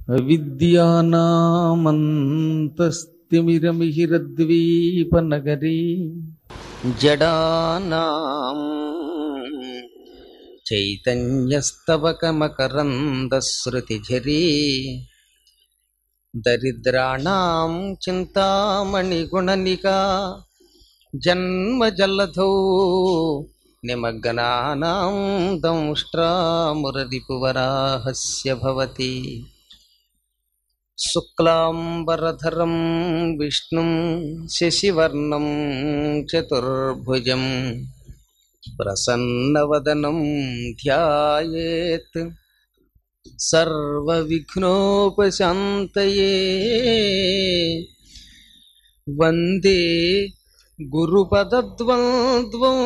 అవిద్యానామంతస్తిమిరమిహిరద్వీపనగరీ జడానాం చైతన్యస్తవకమకరందశ్రుతిఝరీ దరిద్రాణాం చింతామణిగుణనికా జన్మజల్లధౌ నిమగ్నానాం దంష్ట్రామురరిపువరాహస్య భవతి శుక్లాంబరధరం విష్ణుం శశివర్ణం చతుర్భుజం ప్రసన్నవదనం ధ్యాయేత్ సర్వవిఘ్నోపశాంతయే వందే గురుపదద్వంద్వం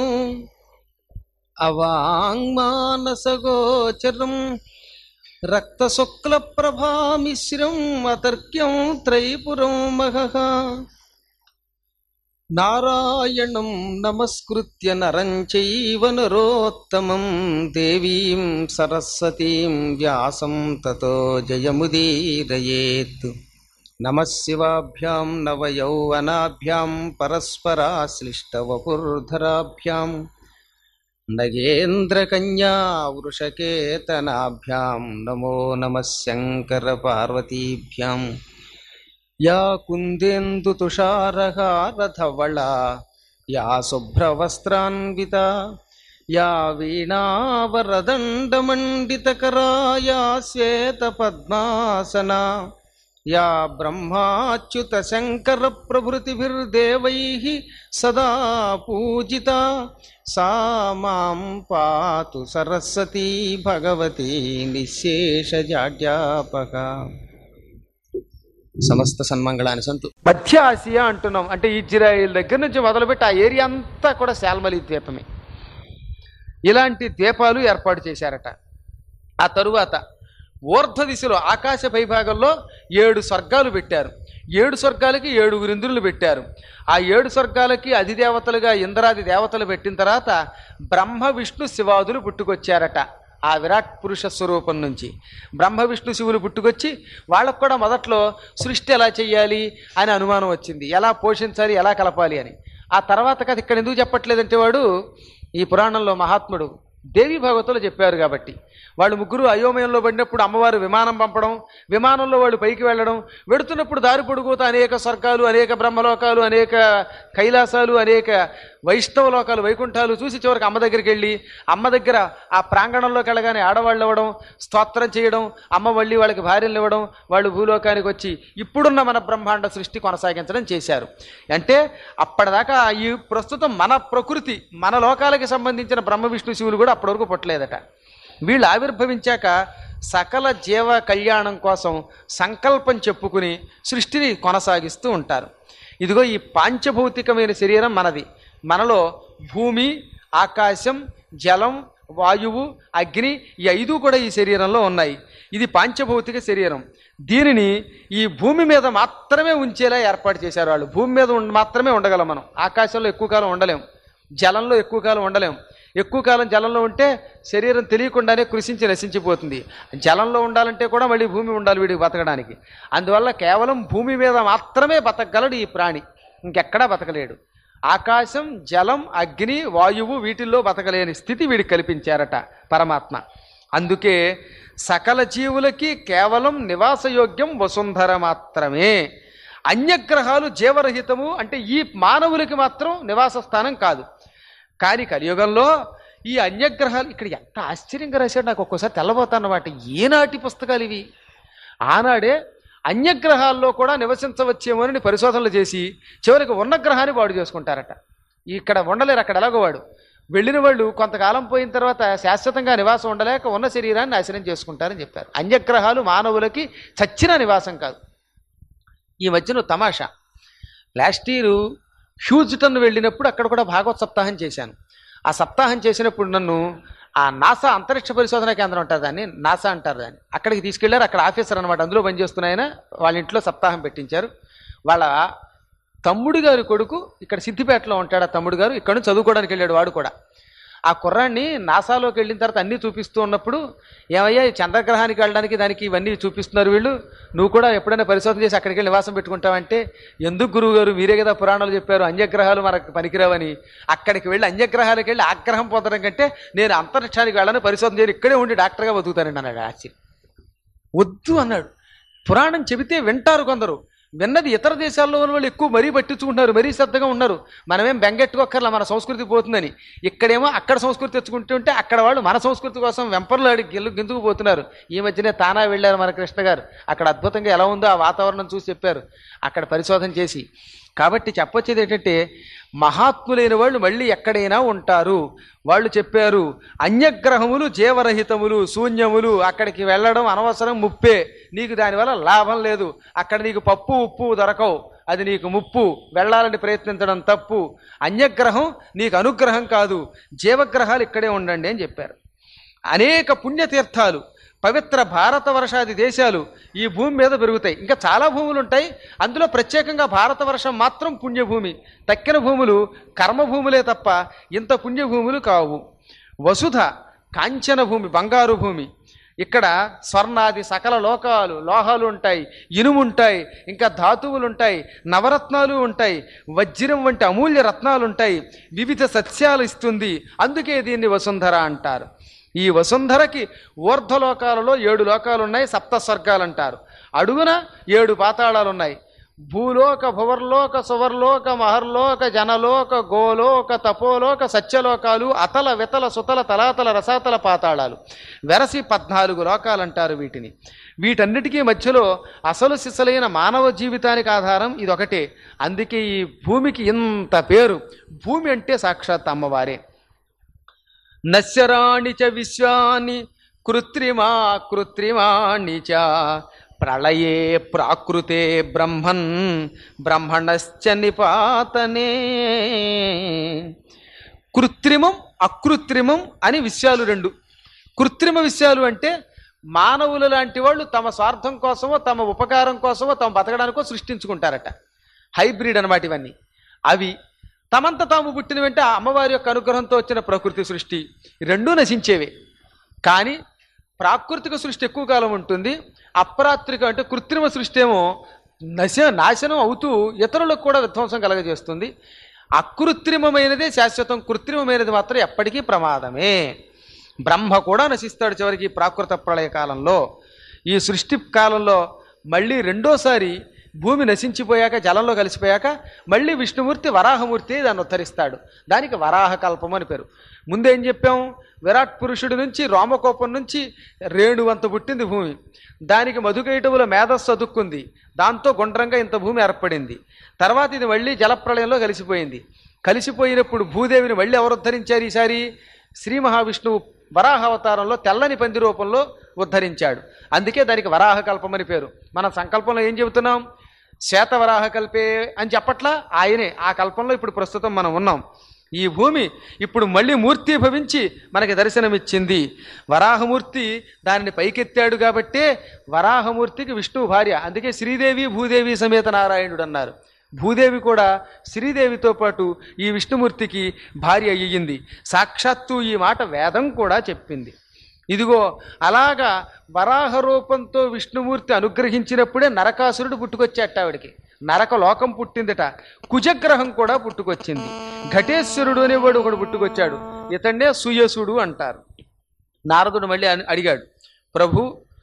అవాంగ్మానసగోచరం రక్తశుక్లప్రభామిశ్రం అతర్క్యం త్రైపురం మహః నారాయణం నమస్కృత్య నరం చైవ నరోత్తమం దేవీం సరస్వతీం వ్యాసం తతో జయముదీరయేత్ నమశివాభ్యాం నవయౌవనాభ్యాం పరస్పరాశ్లిష్టవపుర్ధరాభ్యాం నగేంద్రకన్యా వృషకేతనాభ్యాం నమో నమ శంకరపార్వతీభ్యాం యా కుందేందుతుషారహారధవళా యా శుభ్రవస్త్రాన్వితా యా వీణావరదండమండితకరా యా శ్వేతపద్మాసనా యా బ్రహ్మాచ్యుతశంకరప్రభృతిభిర్దేవైः సదా పూజితా सा మాం పాతు సరస్వతీ భగవతి నిశేషజాడ్యాపక సమస్త సన్మంగళాన్ని సంతు మధ్య ఆసియా అంటున్నాం అంటే ఇజ్రాయిల్ దగ్గర నుంచి మొదలుపెట్టి ఆ ఏరియా అంతా కూడా శాల్మలి ద్వీపమే ఇలాంటి ద్వీపాలు ఏర్పాటు చేశారట ఆ తరువాత ఊర్ధ్వ దిశలో ఆకాశ పైభాగంలో ఏడు స్వర్గాలు పెట్టారు ఏడు స్వర్గాలకి ఏడుగురు ఇంద్రులు పెట్టారు ఆ ఏడు స్వర్గాలకి అధిదేవతలుగా ఇంద్రాది దేవతలు పెట్టిన తర్వాత బ్రహ్మ విష్ణు శివాదులు పుట్టుకొచ్చారట ఆ విరాట్ పురుష స్వరూపం నుంచి బ్రహ్మ విష్ణు శివులు పుట్టుకొచ్చి వాళ్ళకు కూడా మొదట్లో సృష్టి ఎలా చెయ్యాలి అని అనుమానం వచ్చింది ఎలా పోషించాలి ఎలా కలపాలి అని ఆ తర్వాత కథ ఇక్కడ ఎందుకు చెప్పట్లేదంటే వాడు ఈ పురాణంలో మహాత్ముడు దేవి భగవతులు చెప్పారు కాబట్టి వాళ్ళు ముగ్గురు అయోమయంలో పడినప్పుడు అమ్మవారు విమానం పంపడం విమానంలో వాళ్ళు పైకి వెళ్ళడం వెడుతున్నప్పుడు దారి పొడుగుతా అనేక స్వర్గాలు అనేక బ్రహ్మలోకాలు అనేక కైలాసాలు అనేక వైష్ణవ లోకాలు వైకుంఠాలు చూసి చివరికి అమ్మ దగ్గరికి వెళ్ళి అమ్మ దగ్గర ఆ ప్రాంగణంలోకి వెళ్ళగానే ఆడవాళ్ళు ఇవ్వడం స్తోత్రం చేయడం అమ్మ మళ్ళీ వాళ్ళకి భార్యలు ఇవ్వడం వాళ్ళు భూలోకానికి వచ్చి ఇప్పుడున్న మన బ్రహ్మాండ సృష్టి కొనసాగించడం చేశారు అంటే అప్పటిదాకా ఈ ప్రస్తుతం మన ప్రకృతి మన లోకాలకి సంబంధించిన బ్రహ్మ విష్ణు శివులు కూడా అప్పటి వరకు పుట్టలేదట వీళ్ళు ఆవిర్భవించాక సకల జీవ కళ్యాణం కోసం సంకల్పం చెప్పుకుని సృష్టిని కొనసాగిస్తూ ఉంటారు ఇదిగో ఈ పాంచభౌతికమైన శరీరం మనది మనలో భూమి ఆకాశం జలం వాయువు అగ్ని ఈ ఐదు కూడా ఈ శరీరంలో ఉన్నాయి ఇది పాంచభౌతిక శరీరం దీనిని ఈ భూమి మీద మాత్రమే ఉంచేలా ఏర్పాటు చేశారు వాళ్ళు భూమి మీద ఉండ- మాత్రమే ఉండగలం మనం ఆకాశంలో ఎక్కువ కాలం ఉండలేం జలంలో ఎక్కువ కాలం ఉండలేం ఎక్కువ కాలం జలంలో ఉంటే శరీరం తెలియకుండానే కృషించి నశించిపోతుంది జలంలో ఉండాలంటే కూడా మళ్ళీ భూమి ఉండాలి వీడికి బతకడానికి అందువల్ల కేవలం భూమి మీద మాత్రమే బతకగలడు ఈ ప్రాణి ఇంకెక్కడా బతకలేడు ఆకాశం జలం అగ్ని వాయువు వీటిల్లో బతకలేని స్థితి వీడికి కల్పించారట పరమాత్మ అందుకే సకల జీవులకి కేవలం నివాసయోగ్యం వసుంధర మాత్రమే అన్యగ్రహాలు జీవరహితము అంటే ఈ మానవులకి మాత్రం నివాస స్థానం కాదు కానీ కలియుగంలో ఈ అన్యగ్రహాలు ఇక్కడ ఎంత ఆశ్చర్యంగా రాశాడు నాకు ఒక్కోసారి తెల్లబోతాన్నమాట ఏనాటి పుస్తకాలు ఇవి ఆనాడే అన్యగ్రహాల్లో కూడా నివసించవచ్చేమోనని పరిశోధనలు చేసి చివరికి ఉన్న గ్రహాన్ని వాడు చేసుకుంటారట ఇక్కడ ఉండలేరు అక్కడ ఎలాగో వాడు వెళ్ళిన వాళ్ళు కొంతకాలం పోయిన తర్వాత శాశ్వతంగా నివాసం ఉండలేక ఉన్న శరీరాన్ని నాశనం చేసుకుంటారని చెప్పారు అన్యగ్రహాలు మానవులకి చచ్చిన నివాసం కాదు ఈ మధ్యన ఓ తమాషా లాస్ట్ ఇయర్ హ్యూజ్టన్ వెళ్ళినప్పుడు అక్కడ కూడా భాగవత్ సప్తాహం చేశాను ఆ సప్తాహం చేసినప్పుడు నన్ను ఆ నాసా అంతరిక్ష పరిశోధన కేంద్రం ఉంటుంది దాన్ని నాసా అంటారు దాన్ని అక్కడికి తీసుకెళ్లారు అక్కడ ఆఫీసర్ అనమాట అందులో పనిచేస్తున్న ఆయన వాళ్ళ ఇంట్లో సప్తాహం పెట్టించారు వాళ్ళ తమ్ముడు గారి కొడుకు ఇక్కడ సిద్దిపేటలో ఉంటాడు ఆ తమ్ముడు గారు ఇక్కడ నుంచి చదువుకోవడానికి వెళ్ళాడు వాడు కూడా ఆ కుర్రాన్ని నాసాలోకి వెళ్ళిన తర్వాత అన్నీ చూపిస్తూ ఉన్నప్పుడు ఏమయ్యా ఈ చంద్రగ్రహానికి వెళ్ళడానికి దానికి ఇవన్నీ చూపిస్తున్నారు వీళ్ళు నువ్వు కూడా ఎప్పుడైనా పరిశోధన చేసి అక్కడికి వెళ్ళి నివాసం పెట్టుకుంటావంటే ఎందుకు గురువు గారు మీరే కదా పురాణాలు చెప్పారు అన్యగ్రహాలు మనకు పనికిరావని అక్కడికి వెళ్ళి అన్యగ్రహాలకు వెళ్ళి ఆగ్రహం పొందడం కంటే నేను అంతరిక్షానికి వెళ్ళని పరిశోధన చేయని ఇక్కడే ఉండి డాక్టర్గా బతుకుతానండి అన్నాడు ఆశ్చర్యం వద్దు అన్నాడు పురాణం చెబితే వింటారు కొందరు విన్నది ఇతర దేశాల్లో ఉన్న వాళ్ళు ఎక్కువ మరీ పట్టించుకుంటున్నారు మరీ శ్రద్ధగా ఉన్నారు మనమేం బెంగెట్టుకోక్కర్లా మన సంస్కృతి పోతుందని ఇక్కడేమో అక్కడ సంస్కృతి తెచ్చుకుంటుంటే అక్కడ వాళ్ళు మన సంస్కృతి కోసం వెంపర్లాడి గిల్లు గిందుకు పోతున్నారు ఈ మధ్యనే తానా వెళ్ళారు మన కృష్ణ గారు అక్కడ అద్భుతంగా ఎలా ఉందో ఆ వాతావరణం చూసి చెప్పారు అక్కడ పరిశోధన చేసి కాబట్టి చెప్పొచ్చేది ఏంటంటే మహాత్ములైన వాళ్ళు మళ్ళీ ఎక్కడైనా ఉంటారు వాళ్ళు చెప్పారు అన్యగ్రహములు జీవరహితములు శూన్యములు అక్కడికి వెళ్ళడం అనవసరం ముప్పే నీకు దానివల్ల లాభం లేదు అక్కడ నీకు పప్పు ఉప్పు దొరకవు అది నీకు ముప్పు వెళ్ళాలని ప్రయత్నించడం తప్పు అన్యగ్రహం నీకు అనుగ్రహం కాదు జీవగ్రహాలు ఇక్కడే ఉండండి అని చెప్పారు అనేక పుణ్యతీర్థాలు పవిత్ర భారత వర్షాది దేశాలు ఈ భూమి మీద పెరుగుతాయి ఇంకా చాలా భూములు ఉంటాయి అందులో ప్రత్యేకంగా భారతవర్షం మాత్రం పుణ్యభూమి తక్కిన భూములు కర్మభూములే తప్ప ఇంత పుణ్యభూములు కావు వసుధ కాంచన భూమి బంగారు భూమి ఇక్కడ స్వర్ణాది సకల లోకాలు లోహాలు ఉంటాయి ఇనుము ఉంటాయి ఇంకా ధాతువులు ఉంటాయి నవరత్నాలు ఉంటాయి వజ్రం వంటి అమూల్య రత్నాలు ఉంటాయి వివిధ సస్యాలు ఇస్తుంది అందుకే దీన్ని వసుంధర అంటారు ఈ వసుంధరకి ఊర్ధ్వలోకాలలో ఏడు లోకాలు ఉన్నాయి సప్త స్వర్గాలు అంటారు అడుగున ఏడు పాతాళాలు ఉన్నాయి భూలోక భువర్లోక సువర్లోక మహర్లోక జనలోక గోలోక తపోలోక సత్యలోకాలు అతల వితల సుతల తలాతల రసాతల పాతాళాలు వెరసి పద్నాలుగు లోకాలు అంటారు వీటిని వీటన్నిటికీ మధ్యలో అసలు సిసలైన మానవ జీవితానికి ఆధారం ఇదొకటే అందుకే ఈ భూమికి ఇంత పేరు భూమి అంటే సాక్షాత్ అమ్మవారే నశ్యరాణి చ విశ్వాని కృత్రిమా కృత్రిమాణి చ ప్రళయే ప్రాకృతే బ్రహ్మన్ బ్రహ్మణశ్చ నిపాతనే కృత్రిమం అకృత్రిమం అని విషయాలు రెండు కృత్రిమ విషయాలు అంటే మానవులు లాంటి వాళ్ళు తమ స్వార్థం కోసమో తమ ఉపకారం కోసమో తమ బతకడానికో సృష్టించుకుంటారట హైబ్రిడ్ అనమాట ఇవన్నీ అవి తమంత తాము పుట్టిన వెంట ఆ అమ్మవారి యొక్క అనుగ్రహంతో వచ్చిన ప్రకృతి సృష్టి ఈ రెండూ నశించేవే కానీ ప్రాకృతిక సృష్టి ఎక్కువ కాలం ఉంటుంది అప్రాత్రిక అంటే కృత్రిమ సృష్టి ఏమో నశ నాశనం అవుతూ ఇతరులకు కూడా విధ్వంసం కలగజేస్తుంది అకృత్రిమమైనదే శాశ్వతం కృత్రిమమైనది మాత్రం ఎప్పటికీ ప్రమాదమే బ్రహ్మ కూడా నశిస్తాడు చివరికి ఈ ప్రాకృత ప్రళయ కాలంలో ఈ సృష్టి కాలంలో మళ్ళీ రెండోసారి భూమి నశించిపోయాక జలంలో కలిసిపోయాక మళ్ళీ విష్ణుమూర్తి వరాహమూర్తి దాన్ని ఉద్ధరిస్తాడు దానికి వరాహ కల్పం అని పేరు ముందేం చెప్పాం విరాట్ పురుషుడి నుంచి రోమకోపం నుంచి రేణువంత పుట్టింది భూమి దానికి మధుకైటవుల మేధస్సు అదుక్కుంది దాంతో గుండ్రంగా ఇంత భూమి ఏర్పడింది తర్వాత ఇది మళ్ళీ జలప్రళయంలో కలిసిపోయింది కలిసిపోయినప్పుడు భూదేవిని మళ్ళీ ఎవరు ఉద్ధరించారు ఈసారి శ్రీ మహావిష్ణువు వరాహ అవతారంలో తెల్లని పంది రూపంలో ఉద్ధరించాడు అందుకే దానికి వరాహ కల్పం అని పేరు మన సంకల్పంలో ఏం చెబుతున్నాం శ్వేతవరాహ కల్పే అని చెప్పట్లా ఆయనే ఆ కల్పంలో ఇప్పుడు ప్రస్తుతం మనం ఉన్నాం ఈ భూమి ఇప్పుడు మళ్ళీ మూర్తి భవించి మనకి దర్శనమిచ్చింది వరాహమూర్తి దానిని పైకెత్తాడు కాబట్టే వరాహమూర్తికి విష్ణువు భార్య అందుకే శ్రీదేవి భూదేవి సమేత నారాయణుడు అన్నారు భూదేవి కూడా శ్రీదేవితో పాటు ఈ విష్ణుమూర్తికి భార్య అయ్యింది సాక్షాత్తు ఈ మాట వేదం కూడా చెప్పింది ఇదిగో అలాగా వరాహ రూపంతో విష్ణుమూర్తి అనుగ్రహించినప్పుడే నరకాసురుడు పుట్టుకొచ్చేట ఆవిడికి నరక లోకం పుట్టిందట కుజగ్రహం కూడా పుట్టుకొచ్చింది ఘటేశ్వరుడు అనేవాడు ఒకడు పుట్టుకొచ్చాడు ఇతన్నే సుయసుడు అంటారు నారదుడు మళ్ళీ అని- అడిగాడు ప్రభు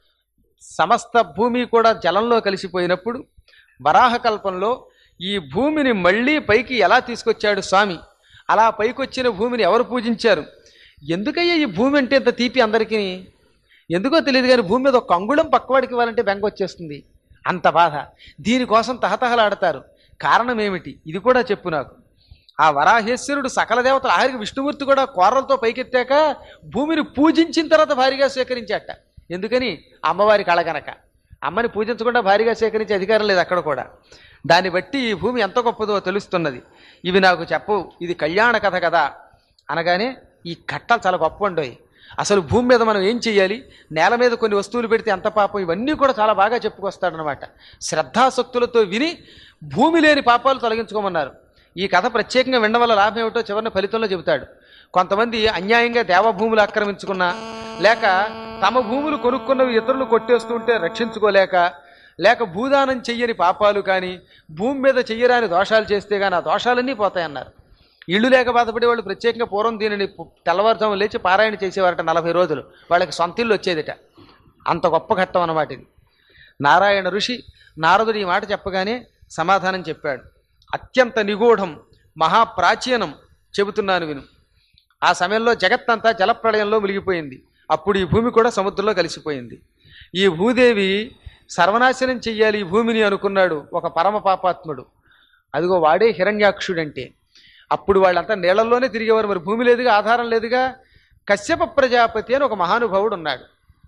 సమస్త భూమి కూడా జలంలో కలిసిపోయినప్పుడు వరాహకల్పంలో ఈ భూమిని మళ్ళీ పైకి ఎలా తీసుకొచ్చాడు స్వామి అలా పైకొచ్చిన భూమిని ఎవరు పూజించారు ఎందుకయ్యా ఈ భూమి అంటే ఇంత తీపి అందరికీ ఎందుకో తెలియదు కానీ భూమి మీద ఒక అంగుళం పక్కవాడికి ఇవ్వాలంటే బెంగ వచ్చేస్తుంది అంత బాధ దీనికోసం తహతహలాడతారు కారణం ఏమిటి ఇది కూడా చెప్పు నాకు ఆ వరాహేశ్వరుడు సకల దేవతలు ఆఖరికి విష్ణుమూర్తి కూడా కోరలతో పైకెత్తాక భూమిని పూజించిన తర్వాత భారీగా స్వీకరించాట ఎందుకని అమ్మవారి కళ గనక అమ్మని పూజించకుండా భారీగా సేకరించే అధికారం లేదు అక్కడ కూడా దాన్ని బట్టి ఈ భూమి ఎంత గొప్పదో తెలుస్తున్నది ఇవి నాకు చెప్పు ఇది కళ్యాణ కథ కదా అనగానే ఈ కట్టలు చాలా గొప్ప ఉండవు అసలు భూమి మీద మనం ఏం చేయాలి నేల మీద కొన్ని వస్తువులు పెడితే ఎంత పాపం ఇవన్నీ కూడా చాలా బాగా చెప్పుకొస్తాడనమాట శ్రద్ధాసక్తులతో విని భూమి లేని పాపాలు తొలగించుకోమన్నారు ఈ కథ ప్రత్యేకంగా వినడం వల్ల లాభం ఏమిటో చివరిన ఫలితంలో చెబుతాడు కొంతమంది అన్యాయంగా దేవభూములు ఆక్రమించుకున్నా లేక తమ భూములు కొనుక్కున్నవి ఇతరులు కొట్టేస్తుంటే రక్షించుకోలేక లేక భూదానం చెయ్యని పాపాలు కానీ భూమి మీద చెయ్యరాని దోషాలు చేస్తే కానీ ఆ దోషాలన్నీ పోతాయన్నారు ఇళ్ళు లేక బాధపడే వాళ్ళు ప్రత్యేకంగా పూర్వం దీనిని పు- తెల్లవారుజాము లేచి పారాయణ చేసేవారట నలభై రోజులు వాళ్ళకి సొంత ఇల్లు వచ్చేదిట అంత గొప్ప ఘట్టం అన్నమాట ఇది నారాయణ ఋషి నారదుడు ఈ మాట చెప్పగానే సమాధానం చెప్పాడు అత్యంత నిగూఢం మహాప్రాచీనం చెబుతున్నాను విను ఆ సమయంలో జగత్తంతా జలప్రళయంలో మునిగిపోయింది అప్పుడు ఈ భూమి కూడా సముద్రంలో కలిసిపోయింది ఈ భూదేవి సర్వనాశనం చెయ్యాలి ఈ భూమిని అనుకున్నాడు ఒక పరమ పాపాత్ముడు అదిగో వాడే హిరణ్యాక్షుడంటే అప్పుడు వాళ్ళంతా నీళ్లలోనే తిరిగేవారు మరి భూమి లేదుగా ఆధారం లేదుగా కశ్యప ప్రజాపతి అని ఒక మహానుభావుడు ఉన్నాడు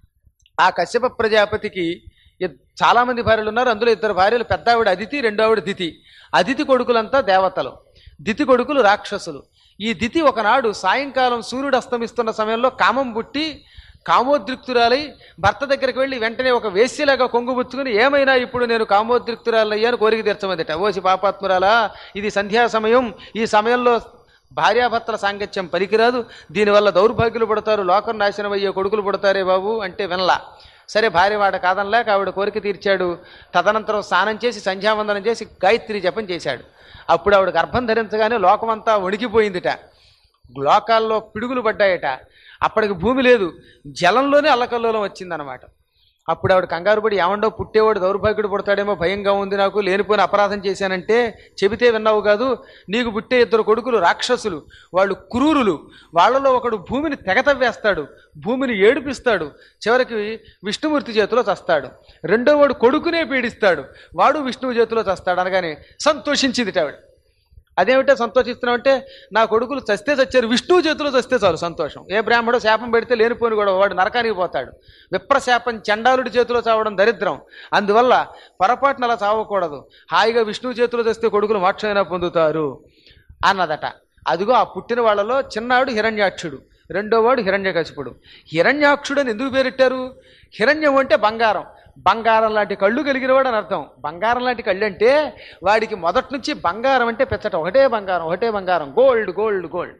ఆ కశ్యప ప్రజాపతికి ఇద్- చాలామంది భార్యలు ఉన్నారు అందులో ఇద్దరు భార్యలు పెద్ద ఆవిడ అదితి రెండో ఆవిడ దితి అదితి కొడుకులంతా దేవతలు దితి కొడుకులు రాక్షసులు ఈ దితి ఒకనాడు సాయంకాలం సూర్యుడు అస్తమిస్తున్న సమయంలో కామం పుట్టి కామోద్రిక్తురాలై భర్త దగ్గరికి వెళ్ళి వెంటనే ఒక వేశ్యలాగా కొంగుబుచ్చుకుని ఏమైనా ఇప్పుడు నేను కామోద్రిక్తురాలయ్యాను కోరిక తీర్చమందిట ఓసి పాపాత్మురాలా ఇది సంధ్యా సమయం ఈ సమయంలో భార్యాభర్తల సాంగత్యం పనికిరాదు దీనివల్ల దౌర్భాగ్యులు పడతారు లోకం నాశనం అయ్యే కొడుకులు పడతారే బాబు అంటే వినలా సరే భార్య వాడ కాదనలేక ఆవిడ కోరిక తీర్చాడు తదనంతరం స్నానం చేసి సంధ్యావందనం చేసి గాయత్రి జపం చేశాడు అప్పుడు ఆవిడ గర్భం ధరించగానే లోకమంతా వణికిపోయిందిట లోకాల్లో పిడుగులు పడ్డాయట అప్పటికి భూమి లేదు జలంలోనే అల్లకల్లోలం వచ్చిందనమాట అప్పుడు ఆవిడ కంగారు పడి ఏమండో పుట్టేవాడు దౌర్భాగ్యుడు పుడతాడేమో భయంగా ఉంది నాకు లేనిపోయిన అపరాధం చేశానంటే చెబితే విన్నావు కాదు నీకు పుట్టే ఇద్దరు కొడుకులు రాక్షసులు వాళ్ళు క్రూరులు వాళ్ళలో ఒకడు భూమిని తెగతవ్వేస్తాడు భూమిని ఏడిపిస్తాడు చివరికి విష్ణుమూర్తి చేతిలో చస్తాడు రెండో వాడు కొడుకునే పీడిస్తాడు వాడు విష్ణువు చేతిలో చస్తాడు అనగానే సంతోషించింది ఆవిడ అదేమిటో సంతోషిస్తున్నామంటే నా కొడుకులు చస్తే చచ్చారు విష్ణువు చేతిలో చస్తే చాలు సంతోషం ఏ బ్రాహ్మడో శాపం పెడితే లేనిపోని కూడా వాడు నరకానికి పోతాడు విప్రశాపం చండాలుడి చేతిలో చావడం దరిద్రం అందువల్ల పొరపాటున అలా చావకూడదు హాయిగా విష్ణువు చేతిలో చస్తే కొడుకులు మోక్షమైనా పొందుతారు అన్నదట అదిగో ఆ పుట్టిన వాళ్ళలో చిన్నాడు హిరణ్యాక్షుడు రెండోవాడు హిరణ్యకశిపుడు హిరణ్యాక్షుడు అని ఎందుకు పేరెట్టారు హిరణ్యం అంటే బంగారం బంగారం లాంటి కళ్ళు కలిగినవాడు అని అర్థం బంగారం లాంటి కళ్ళు అంటే వాడికి మొదటి నుంచి బంగారం అంటే పెచ్చట ఒకటే బంగారం ఒకటే బంగారం గోల్డ్ గోల్డ్ గోల్డ్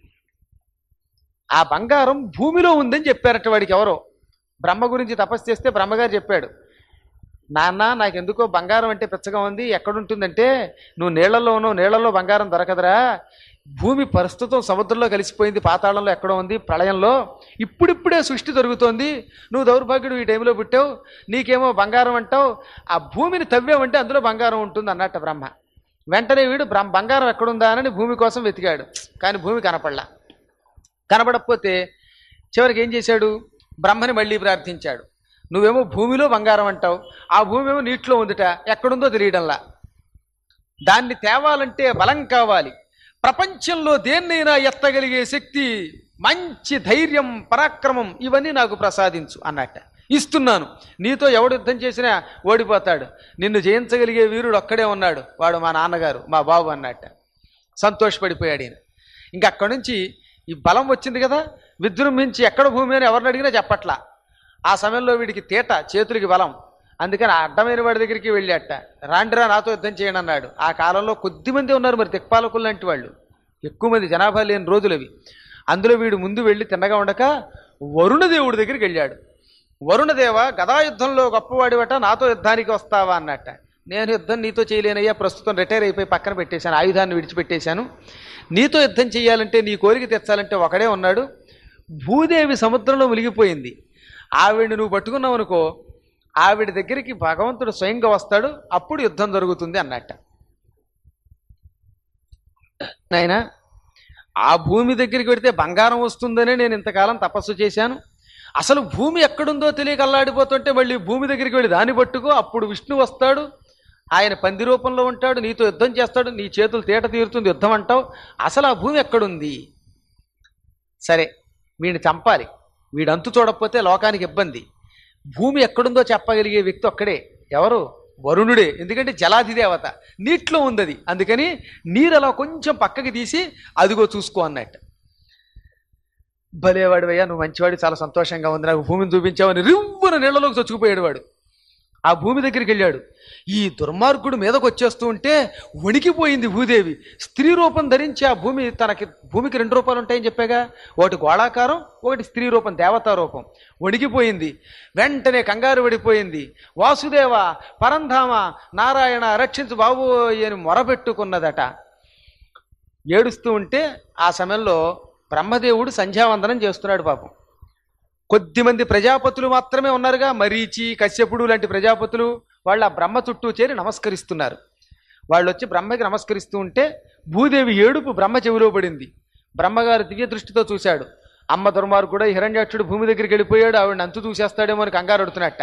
ఆ బంగారం భూమిలో ఉందని చెప్పారట వాడికి ఎవరో బ్రహ్మ గురించి తపస్సు చేస్తే బ్రహ్మగారు చెప్పాడు నాన్న నాకెందుకో బంగారం అంటే పిచ్చగా ఉంది ఎక్కడుంటుందంటే నువ్వు నీళ్లలో ఉన్నావు నీళ్లలో బంగారం దొరకదురా భూమి ప్రస్తుతం సముద్రంలో కలిసిపోయింది పాతాళంలో ఎక్కడో ఉంది ప్రళయంలో ఇప్పుడిప్పుడే సృష్టి జరుగుతోంది నువ్వు దౌర్భాగ్యుడు ఈ టైంలో పుట్టావు నీకేమో బంగారం అంటావు ఆ భూమిని తవ్వావంటే అందులో బంగారం ఉంటుంది అన్నట్ట బ్రహ్మ వెంటనే వీడు బ్రహ్మ బంగారం ఎక్కడుందా అని భూమి కోసం వెతికాడు కానీ భూమి కనపడలా కనబడకపోతే చివరికి ఏం చేశాడు బ్రహ్మని మళ్ళీ ప్రార్థించాడు నువ్వేమో భూమిలో బంగారం అంటావు ఆ భూమి ఏమో నీటిలో ఉందిట ఎక్కడుందో తెలియడంలా దాన్ని తేవాలంటే బలం కావాలి ప్రపంచంలో దేన్నైనా ఎత్తగలిగే శక్తి మంచి ధైర్యం పరాక్రమం ఇవన్నీ నాకు ప్రసాదించు అన్నట్ట ఇస్తున్నాను నీతో ఎవడు యుద్ధం చేసినా ఓడిపోతాడు నిన్ను జయించగలిగే వీరుడు ఒక్కడే ఉన్నాడు వాడు మా నాన్నగారు మా బాబు అన్నట్ట సంతోషపడిపోయాడు ఈయన ఇంకా అక్కడి నుంచి ఈ బలం వచ్చింది కదా విజృంభించి ఎక్కడ భూమి అని ఎవరిని అడిగినా చెప్పట్లా ఆ సమయంలో వీడికి తీట చేతులకి బలం అందుకని ఆ అడ్డమైన వాడి దగ్గరికి వెళ్ళాట రాండిరా నాతో యుద్ధం చేయండి అన్నాడు ఆ కాలంలో కొద్ది మంది ఉన్నారు మరి దిక్పాలకులు లాంటి వాళ్ళు ఎక్కువ మంది జనాభా లేని రోజులు అవి అందులో వీడు ముందు వెళ్ళి తిన్నగా ఉండక వరుణదేవుడి దగ్గరికి వెళ్ళాడు వరుణదేవ గదాయుద్ధంలో గొప్పవాడివట నాతో యుద్ధానికి వస్తావా అన్నట్ట నేను యుద్ధం నీతో చేయలేనయ్యా ప్రస్తుతం రిటైర్ అయిపోయి పక్కన పెట్టేశాను ఆయుధాన్ని విడిచిపెట్టేశాను నీతో యుద్ధం చేయాలంటే నీ కోరిక తెచ్చాలంటే ఒకడే ఉన్నాడు భూదేవి సముద్రంలో మునిగిపోయింది ఆవిడ్ని నువ్వు పట్టుకున్నావు అనుకో ఆవిడ దగ్గరికి భగవంతుడు స్వయంగా వస్తాడు అప్పుడు యుద్ధం జరుగుతుంది అన్నట్ట నాయనా ఆ భూమి దగ్గరికి వెడితే బంగారం వస్తుందనే నేను ఇంతకాలం తపస్సు చేశాను అసలు భూమి ఎక్కడుందో తెలియక అల్లాడిపోతుంటే మళ్ళీ భూమి దగ్గరికి వెళ్ళి దాన్ని పట్టుకో అప్పుడు విష్ణు వస్తాడు ఆయన పంది రూపంలో ఉంటాడు నీతో యుద్ధం చేస్తాడు నీ చేతులు తేట తీరుతుంది యుద్ధం అంటావు అసలు ఆ భూమి ఎక్కడుంది సరే వీడిని చంపాలి వీడు అంతు చూడకపోతే లోకానికి ఇబ్బంది భూమి ఎక్కడుందో చెప్పగలిగే వ్యక్తి ఒక్కడే ఎవరు వరుణుడే ఎందుకంటే జలాధి దేవత నీటిలో ఉంది అది అందుకని నీరు అలా కొంచెం పక్కకి తీసి అదిగో చూసుకో అన్నట్టు భలేవాడు అయ్యా నువ్వు మంచివాడు చాలా సంతోషంగా ఉంది నాకు భూమిని చూపించావని రివ్వున నీళ్ళలోకి చొచ్చుకుపోయాడు వాడు ఆ భూమి దగ్గరికి వెళ్ళాడు ఈ దుర్మార్గుడు మీదకు వచ్చేస్తూ ఉంటే వణికిపోయింది భూదేవి స్త్రీ రూపం ధరించి ఆ భూమి తనకి భూమికి రెండు రూపాలు ఉంటాయని చెప్పాగా ఒకటి గోళాకారం ఒకటి స్త్రీ రూపం దేవతా రూపం వణికిపోయింది వెంటనే కంగారు పడిపోయింది వాసుదేవ పరంధామ నారాయణ రక్షించు బాబు అని మొరపెట్టుకున్నదట ఏడుస్తూ ఉంటే ఆ సమయంలో బ్రహ్మదేవుడు సంధ్యావందనం చేస్తున్నాడు పాపం కొద్దిమంది ప్రజాపతులు మాత్రమే ఉన్నారుగా మరీచి కశ్యపుడు లాంటి ప్రజాపతులు వాళ్ళు ఆ బ్రహ్మ చుట్టూ చేరి నమస్కరిస్తున్నారు వాళ్ళు వచ్చి బ్రహ్మకి నమస్కరిస్తూ ఉంటే భూదేవి ఏడుపు బ్రహ్మ చెవిలో పడింది బ్రహ్మగారు దివ్య దృష్టితో చూశాడు అమ్మ దుర్మార్గుడు హిరణ్యాక్షుడు భూమి దగ్గరికి వెళ్ళిపోయాడు ఆవిడ అంతు చూసేస్తాడేమో అని కంగారు అడుతున్నట్ట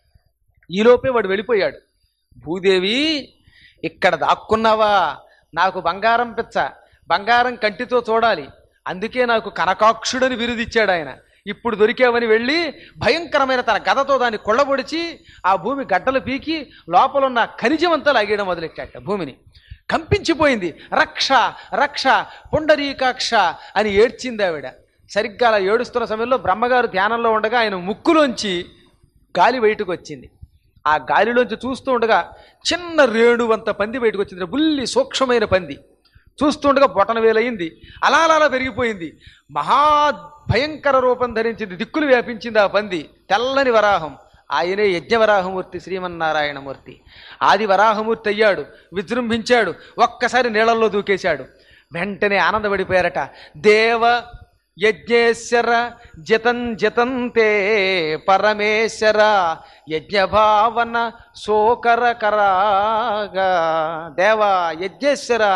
ఈలోపే వాడు వెళ్ళిపోయాడు భూదేవి ఇక్కడ దాక్కున్నావా నాకు బంగారం పిచ్చ బంగారం కంటితో చూడాలి అందుకే నాకు కనకాక్షుడని బిరుదిచ్చాడు ఆయన ఇప్పుడు దొరికావని వెళ్ళి భయంకరమైన తన గదతో దాన్ని కొళ్ళబొడిచి ఆ భూమి గడ్డలు పీకి లోపల ఉన్న ఖనిజమంతా లాగేయడం మొదలెట్టాట భూమిని కంపించిపోయింది రక్ష రక్ష పుండరీకాక్ష అని ఏడ్చింది ఆవిడ సరిగ్గా అలా ఏడుస్తున్న సమయంలో బ్రహ్మగారు ధ్యానంలో ఉండగా ఆయన ముక్కులోంచి గాలి బయటకు వచ్చింది ఆ గాలిలోంచి చూస్తూ ఉండగా చిన్న రేణువంత పంది బయటకు వచ్చింది బుల్లి సూక్ష్మమైన పంది చూస్తుండగా బొటన వేలయింది అలా అలా అలా పెరిగిపోయింది మహా భయంకర రూపం ధరించింది దిక్కులు వ్యాపించింది ఆ పంది తెల్లని వరాహం ఆయనే యజ్ఞవరాహమూర్తి శ్రీమన్నారాయణమూర్తి ఆది వరాహమూర్తి అయ్యాడు విజృంభించాడు ఒక్కసారి నీళ్ళల్లో దూకేశాడు వెంటనే ఆనందపడిపోయారట దేవ యజ్ఞేశ్వర జతం జతంతే పరమేశ్వర యజ్ఞభావన శోకర కరాగా దేవ యజ్ఞేశ్వర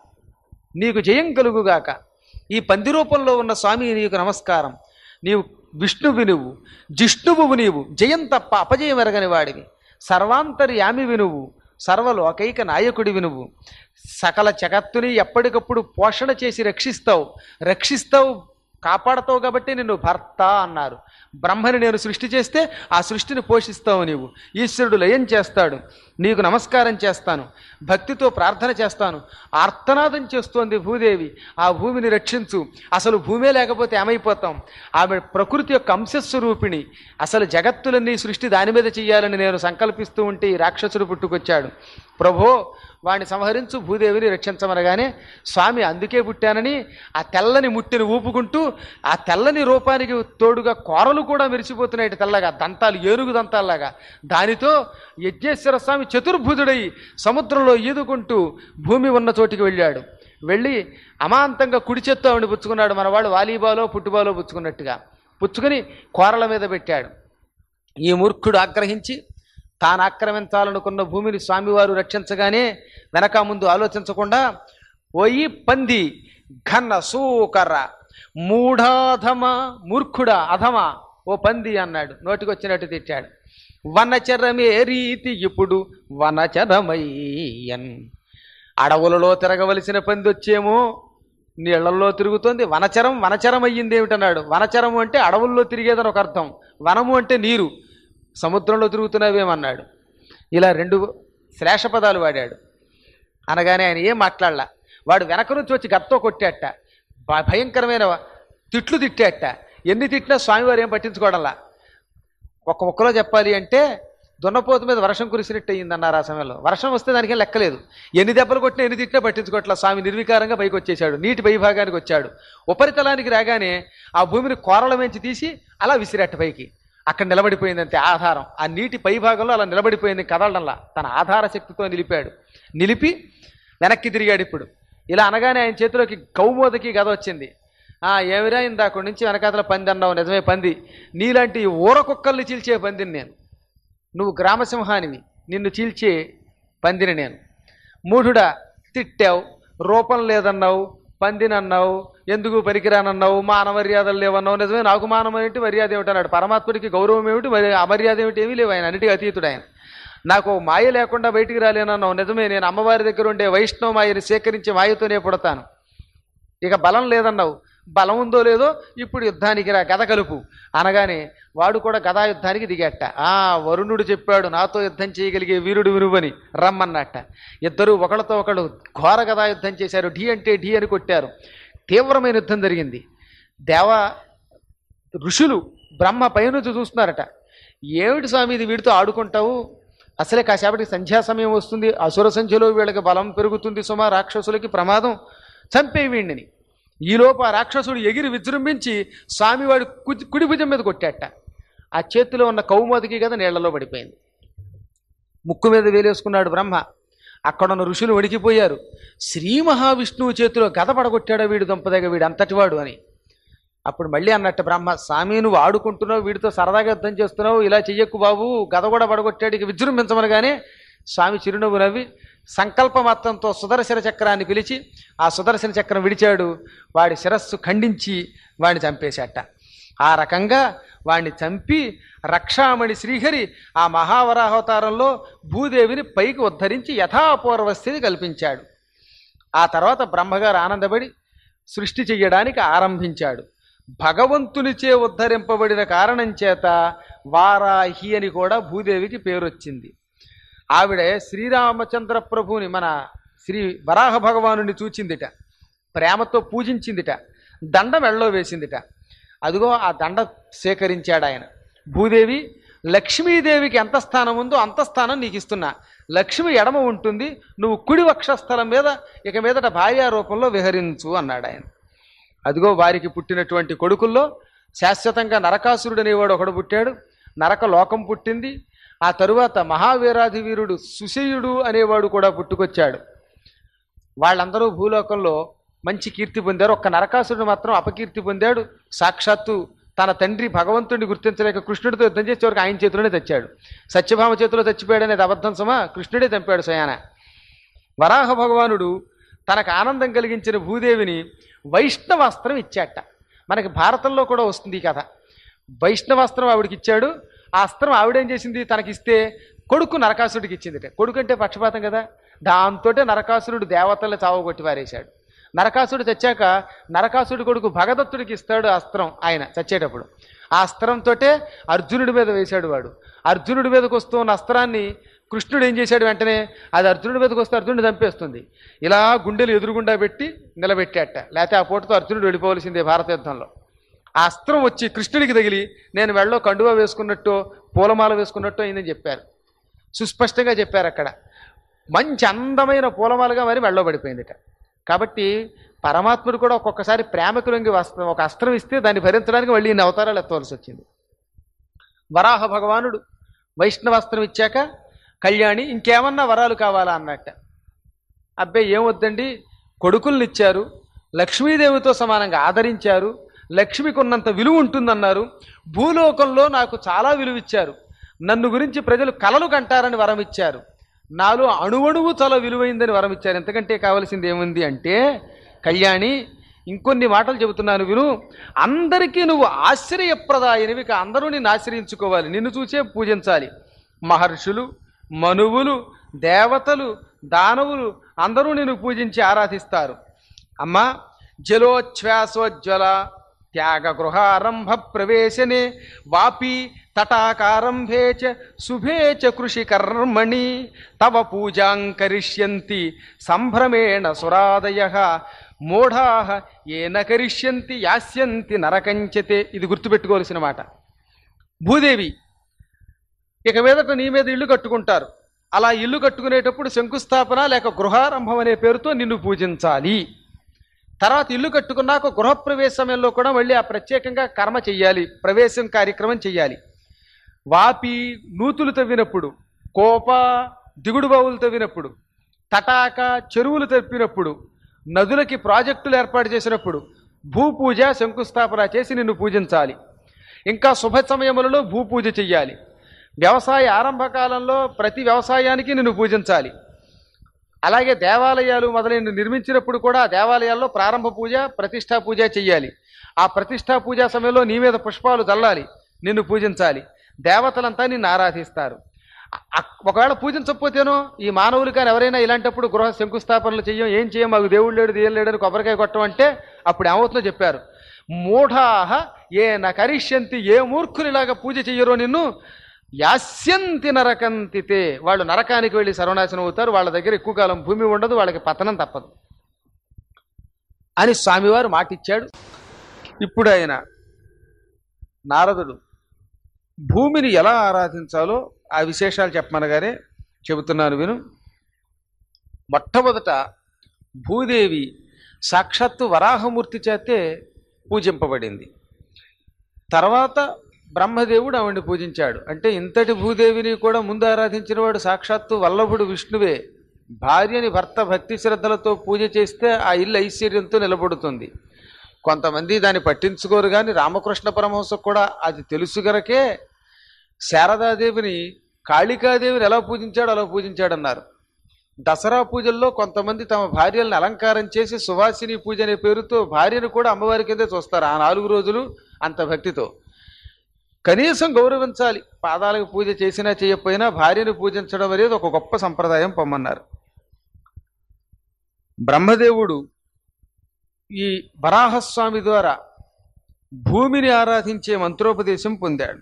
నీకు జయం కలుగుగాక ఈ పంది రూపంలో ఉన్న స్వామి నీకు నమస్కారం నీవు విష్ణువు నువ్వు జిష్ణువు నీవు జయం తప్ప అపజయం ఎరగని వాడివి సర్వాంతర్యామివి నువ్వు సర్వలోకైక నాయకుడివి నువ్వు సకల జగత్తుని ఎప్పటికప్పుడు పోషణ చేసి రక్షిస్తావు రక్షిస్తావు కాపాడతావు కాబట్టి నిన్ను భర్త అన్నారు బ్రహ్మని నేను సృష్టి చేస్తే ఆ సృష్టిని పోషిస్తావు నీవు ఈశ్వరుడు లయం చేస్తాడు నీకు నమస్కారం చేస్తాను భక్తితో ప్రార్థన చేస్తాను ఆర్తనాదం చేస్తోంది భూదేవి ఆ భూమిని రక్షించు అసలు భూమే లేకపోతే ఏమైపోతాం ఆమె ప్రకృతి యొక్క అంశస్వరూపిణి అసలు జగత్తులన్నీ సృష్టి దాని మీద చెయ్యాలని నేను సంకల్పిస్తూ ఉంటే ఈ రాక్షసుడు పుట్టుకొచ్చాడు ప్రభో వాడిని సంహరించు భూదేవిని రక్షించమనగానే స్వామి అందుకే పుట్టానని ఆ తెల్లని ముట్టిని ఊపుకుంటూ ఆ తెల్లని రూపానికి తోడుగా కోరలు కూడా మెరిసిపోతున్నాయి తెల్లగా దంతాలు ఏనుగు దంతాల్లాగా దానితో యజ్ఞేశ్వర స్వామి చతుర్భుజుడై సముద్రంలో ఈదుకుంటూ భూమి ఉన్న చోటికి వెళ్ళాడు వెళ్ళి అమాంతంగా కుడి చేత్తో ఆవిడ పుచ్చుకున్నాడు మన వాడు వాలీబాలో ఫుట్బాలో పుచ్చుకున్నట్టుగా పుచ్చుకొని కోరల మీద పెట్టాడు ఈ మూర్ఖుడు ఆగ్రహించి తాను ఆక్రమించాలనుకున్న భూమిని స్వామివారు రక్షించగానే వెనక ముందు ఆలోచించకుండా ఓయి పంది ఘన సూకర మూఢాధమ మూర్ఖుడా అధమ ఓ పంది అన్నాడు నోటికొచ్చినట్టు తిట్టాడు వనచరమే రీతి ఇప్పుడు వనచరమయ్యన్ అడవులలో తిరగవలసిన పంది వచ్చేమో నీళ్లలో తిరుగుతోంది వనచరం వనచరం అయ్యింది ఏమిటన్నాడు వనచరము అంటే అడవుల్లో తిరిగేదని ఒక అర్థం వనము అంటే నీరు సముద్రంలో తిరుగుతున్నవేమన్నాడు ఇలా రెండు శ్లేష పదాలు వాడాడు అనగానే ఆయన ఏం మాట్లాడలా వాడు వెనక నుంచి వచ్చి గత్తో కొట్టాట భ- భయంకరమైన తిట్లు తిట్టాట ఎన్ని తిట్టినా స్వామివారు ఏం పట్టించుకోవడంలా ఒక్క ముక్కలో చెప్పాలి అంటే దున్నపోతు మీద వర్షం కురిసినట్టు అయ్యిందన్నారు ఆ సమయంలో వర్షం వస్తే దానికి లెక్కలేదు ఎన్ని దెబ్బలు కొట్టినా ఎన్ని తిట్టినా పట్టించుకోవట్లా స్వామి నిర్వికారంగా పైకి వచ్చేసాడు నీటి పై భాగానికి వచ్చాడు ఉపరితలానికి రాగానే ఆ భూమిని కోరల వెంచి తీసి అలా విసిరట్ట పైకి అక్కడ నిలబడిపోయింది అంతే ఆధారం ఆ నీటి పై భాగంలో అలా నిలబడిపోయింది కదలడంలా తన ఆధార శక్తితో నిలిపాడు నిలిపి వెనక్కి తిరిగాడు ఇప్పుడు ఇలా అనగానే ఆయన చేతిలోకి కౌమోదకి గద వచ్చింది ఆ ఏమిరా ఇందాక నుంచి వెనకాతల పంది అన్నావు నిజమే పంది నీలాంటి ఊర కుక్కల్ని చీల్చే పందిని నేను నువ్వు గ్రామసింహానివి నిన్ను చీల్చే పందిని నేను మూఢుడా తిట్టావు రూపం లేదన్నావు పందినన్నావు ఎందుకు పనికిరానన్నావు మాన మర్యాదలు లేవన్నావు నిజమే నాకు మానం ఏమిటి మర్యాద ఏమిటి అన్నాడు పరమాత్ముడికి గౌరవం ఏమిటి మరి అమర్యాద ఏమిటి ఏమీ లేవు ఆయన అన్నిటికీ అతీతుడు ఆయన నాకు మాయ లేకుండా బయటికి రాలేనన్నావు నిజమే నేను అమ్మవారి దగ్గర ఉండే వైష్ణవ మాయని సేకరించి మాయతోనే పుడతాను ఇక బలం లేదన్నావు బలం ఉందో లేదో ఇప్పుడు యుద్ధానికి రా గద కలుపు అనగానే వాడు కూడా గదా యుద్ధానికి దిగట్ట ఆ వరుణుడు చెప్పాడు నాతో యుద్ధం చేయగలిగే వీరుడు వినువని రమ్మన్నట్ట ఇద్దరు ఒకళ్ళతో ఒకళ్ళు ఘోర గదా యుద్ధం చేశారు ఢీ అంటే ఢీ అని కొట్టారు తీవ్రమైన యుద్ధం జరిగింది దేవ ఋషులు బ్రహ్మ పైనుంచి చూస్తున్నారట ఏమిటి స్వామి ఇది వీడితో ఆడుకుంటావు అసలే కాసేపటికి సంధ్యా సమయం వస్తుంది అసుర సంఖ్యలో వీళ్ళకి బలం పెరుగుతుంది సుమా రాక్షసులకి ప్రమాదం చంపే వీడిని ఈలోపు ఆ రాక్షసుడు ఎగిరి విజృంభించి స్వామివాడి కుడి కుడి భుజం మీద కొట్టాట ఆ చేతిలో ఉన్న కౌమతికి కదా నీళ్లలో పడిపోయింది ముక్కు మీద వేలేసుకున్నాడు బ్రహ్మ అక్కడున్న ఋషులు వణికిపోయారు శ్రీ మహావిష్ణువు చేతిలో గద పడగొట్టాడా వీడు దంపదగ వీడు అంతటివాడు అని అప్పుడు మళ్ళీ అన్నట్టు బ్రహ్మ స్వామి నువ్వు ఆడుకుంటున్నావు వీడితో సరదాగా యుద్ధం చేస్తున్నావు ఇలా చెయ్యకు బాబు గద కూడా పడగొట్టాడు ఇక విజృంభించమనగానే స్వామి చిరునవ్వు నవ్వి సంకల్పమాత్రంతో సుదర్శన చక్రాన్ని పిలిచి ఆ సుదర్శన చక్రం విడిచాడు వాడి శిరస్సు ఖండించి వాడిని చంపేశాట ఆ రకంగా వాణ్ణి చంపి రక్షామణి శ్రీహరి ఆ మహావరాహవతారంలో భూదేవిని పైకి ఉద్ధరించి యథాపూర్వ స్థితి కల్పించాడు ఆ తర్వాత బ్రహ్మగారు ఆనందపడి సృష్టి చెయ్యడానికి ఆరంభించాడు భగవంతునిచే ఉద్ధరింపబడిన కారణం చేత వారాహి అని కూడా భూదేవికి పేరొచ్చింది ఆవిడ శ్రీరామచంద్ర ప్రభువుని మన శ్రీ వరాహ భగవానుని చూచిందిట ప్రేమతో పూజించిందిట దండ మెళ్ళలో వేసిందిట అదిగో ఆ దండ సేకరించాడు ఆయన భూదేవి లక్ష్మీదేవికి ఎంత స్థానం ఉందో అంత స్థానం నీకు ఇస్తున్నా లక్ష్మి ఎడమ ఉంటుంది నువ్వు కుడి వక్షస్థలం మీద ఇక మీదట భార్యా రూపంలో విహరించు అన్నాడు ఆయన అదిగో వారికి పుట్టినటువంటి కొడుకుల్లో శాశ్వతంగా నరకాసురుడు అనేవాడు ఒకడు పుట్టాడు నరక లోకం పుట్టింది ఆ తరువాత మహావీరాధి వీరుడు సుశయుడు అనేవాడు కూడా పుట్టుకొచ్చాడు వాళ్ళందరూ భూలోకంలో మంచి కీర్తి పొందారు ఒక్క నరకాసురుడు మాత్రం అపకీర్తి పొందాడు సాక్షాత్తు తన తండ్రి భగవంతుడిని గుర్తించలేక కృష్ణుడితో యుద్ధం చేసే వరకు ఆయన చేతిలోనే తెచ్చాడు సత్యభామ చేతిలో చచ్చిపోయాడు అనేది అబద్ధం సమా కృష్ణుడే చంపాడు స్వయాన వరాహ భగవానుడు తనకు ఆనందం కలిగించిన భూదేవిని వైష్ణవాస్త్రం ఇచ్చాట మనకి భారతంలో కూడా వస్తుంది ఈ కథ వైష్ణవాస్త్రం ఆవిడకి ఇచ్చాడు ఆ అస్త్రం ఆవిడేం చేసింది తనకిస్తే కొడుకు నరకాసుడికి ఇచ్చిందిట కొడుకు అంటే పక్షపాతం కదా దాంతోటే నరకాసురుడు దేవతల్ని చావగొట్టి పారేశాడు నరకాసుడు చచ్చాక నరకాసుడి కొడుకు భగదత్తుడికి ఇస్తాడు ఆ అస్త్రం ఆయన చచ్చేటప్పుడు ఆ అస్త్రంతోటే అర్జునుడి మీద వేశాడు వాడు అర్జునుడి మీదకి వస్తున్న అస్త్రాన్ని కృష్ణుడు ఏం చేశాడు వెంటనే అది అర్జునుడి మీదకి వస్తే అర్జునుడు చంపేస్తుంది ఇలా గుండెలు ఎదురుగుండా పెట్టి నిలబెట్టాట లేకపోతే ఆ పూటతో అర్జునుడు వెళ్ళిపోవలసిందే భారత యుద్ధంలో ఆ అస్త్రం వచ్చి కృష్ణుడికి తగిలి నేను వెళ్ళో కండువా వేసుకున్నట్టు పూలమాల వేసుకున్నట్టు అయిందని చెప్పారు సుస్పష్టంగా చెప్పారు అక్కడ మంచి అందమైన పూలమాలగా మరి మెళ్ళో పడిపోయిందిట కాబట్టి పరమాత్ముడు కూడా ఒక్కొక్కసారి ప్రేమకు లొంగి వస్త్రం ఒక అస్త్రం ఇస్తే దాన్ని భరించడానికి మళ్ళీ ఇన్ని అవతారాలు ఎత్తవలసి వచ్చింది వరాహ భగవానుడు వైష్ణవాస్త్రం ఇచ్చాక కళ్యాణి ఇంకేమన్నా వరాలు కావాలా అన్నట్ట అబ్బాయి ఏమొద్దండి కొడుకుల్ని ఇచ్చారు లక్ష్మీదేవితో సమానంగా ఆదరించారు లక్ష్మికి ఉన్నంత విలువ ఉంటుందన్నారు భూలోకంలో నాకు చాలా విలువ ఇచ్చారు నన్ను గురించి ప్రజలు కలలు కంటారని వరం ఇచ్చారు నాలో అణువణువు చాలా విలువైందని వరం ఇచ్చారు ఎంతకంటే కావలసింది ఏముంది అంటే కళ్యాణి ఇంకొన్ని మాటలు చెబుతున్నాను విను అందరికీ నువ్వు ఆశ్రయప్రదాయనివి కా- అందరూ నిన్ను ఆశ్రయించుకోవాలి నిన్ను చూసే పూజించాలి మహర్షులు మనువులు దేవతలు దానవులు అందరూ నిన్ను పూజించి ఆరాధిస్తారు అమ్మా జలోచ్ఛ్వాసోజ్వల త్యాగ గృహారంభ ప్రవేశనే వాపి తటాకారంభే చ శుభే చ కృషి కర్మణి తవ పూజాం కరిష్యంతి సంభ్రమేణ సురాదయ మూఢా ఏన కరిష్యంతి యాస్యంతి నరకంచతే ఇది గుర్తుపెట్టుకోవలసిన మాట భూదేవి ఇక మీదట నీ మీద ఇల్లు కట్టుకుంటారు అలా ఇల్లు కట్టుకునేటప్పుడు శంకుస్థాపన లేక గృహారంభం అనే పేరుతో నిన్ను పూజించాలి తర్వాత ఇల్లు కట్టుకున్నాక గృహప్రవేశ సమయంలో కూడా మళ్ళీ ఆ ప్రత్యేకంగా కర్మ చెయ్యాలి ప్రవేశం కార్యక్రమం చెయ్యాలి వాపి నూతులు తవ్వినప్పుడు కోప దిగుడు బావులు తవ్వినప్పుడు తటాక చెరువులు తప్పినప్పుడు నదులకి ప్రాజెక్టులు ఏర్పాటు చేసినప్పుడు భూపూజ శంకుస్థాపన చేసి నిన్ను పూజించాలి ఇంకా శుభ సమయములలో భూపూజ చెయ్యాలి వ్యవసాయ ఆరంభ కాలంలో ప్రతి వ్యవసాయానికి నిన్ను పూజించాలి అలాగే దేవాలయాలు మొదలైన నిర్మించినప్పుడు కూడా ఆ దేవాలయాల్లో ప్రారంభ పూజ ప్రతిష్టా పూజ చెయ్యాలి ఆ ప్రతిష్టా పూజా సమయంలో నీ మీద పుష్పాలు చల్లాలి నిన్ను పూజించాలి దేవతలంతా నిన్ను ఆరాధిస్తారు అ- అ- ఒకవేళ పూజించకపోతేనో ఈ మానవులు కానీ ఎవరైనా ఇలాంటప్పుడు గృహ శంకుస్థాపనలు చెయ్యం ఏం చేయం మాకు దేవుడు లేడు దేయం లేడని కొబ్బరికాయ కొట్టమంటే అప్పుడు ఏమవుతుందో చెప్పారు మూఢాహ ఏ నకరిష్యంతి ఏ మూర్ఖునిలాగా పూజ చెయ్యరో నిన్ను యాస్యంతి నరకంతితే వాళ్ళు నరకానికి వెళ్ళి సర్వనాశనం అవుతారు వాళ్ళ దగ్గర ఎక్కువ కాలం భూమి ఉండదు వాళ్ళకి పతనం తప్పదు అని స్వామివారు మాటిచ్చాడు ఇప్పుడు ఆయన నారదుడు భూమిని ఎలా ఆరాధించాలో ఆ విశేషాలు చెప్పమనగానే చెబుతున్నాను విను మొట్టమొదట భూదేవి సాక్షాత్తు వరాహమూర్తి చేతే పూజింపబడింది తర్వాత బ్రహ్మదేవుడు ఆవిడ్ని పూజించాడు అంటే ఇంతటి భూదేవిని కూడా ముందు ఆరాధించిన వాడు సాక్షాత్తు వల్లభుడు విష్ణువే భార్యని భర్త భక్తి శ్రద్ధలతో పూజ చేస్తే ఆ ఇల్లు ఐశ్వర్యంతో నిలబడుతుంది కొంతమంది దాన్ని పట్టించుకోరు కానీ రామకృష్ణ పరమహంసకు కూడా అది తెలుసు గనకే శారదాదేవిని కాళికాదేవిని ఎలా పూజించాడో అలా పూజించాడన్నారు దసరా పూజల్లో కొంతమంది తమ భార్యలను అలంకారం చేసి సువాసిని పూజ అనే పేరుతో భార్యను కూడా అమ్మవారి కిందే చూస్తారు ఆ నాలుగు రోజులు అంత భక్తితో కనీసం గౌరవించాలి పాదాలకు పూజ చేసినా చేయకపోయినా భార్యను పూజించడం అనేది ఒక గొప్ప సంప్రదాయం పొమ్మన్నారు బ్రహ్మదేవుడు ఈ వరాహస్వామి ద్వారా భూమిని ఆరాధించే మంత్రోపదేశం పొందాడు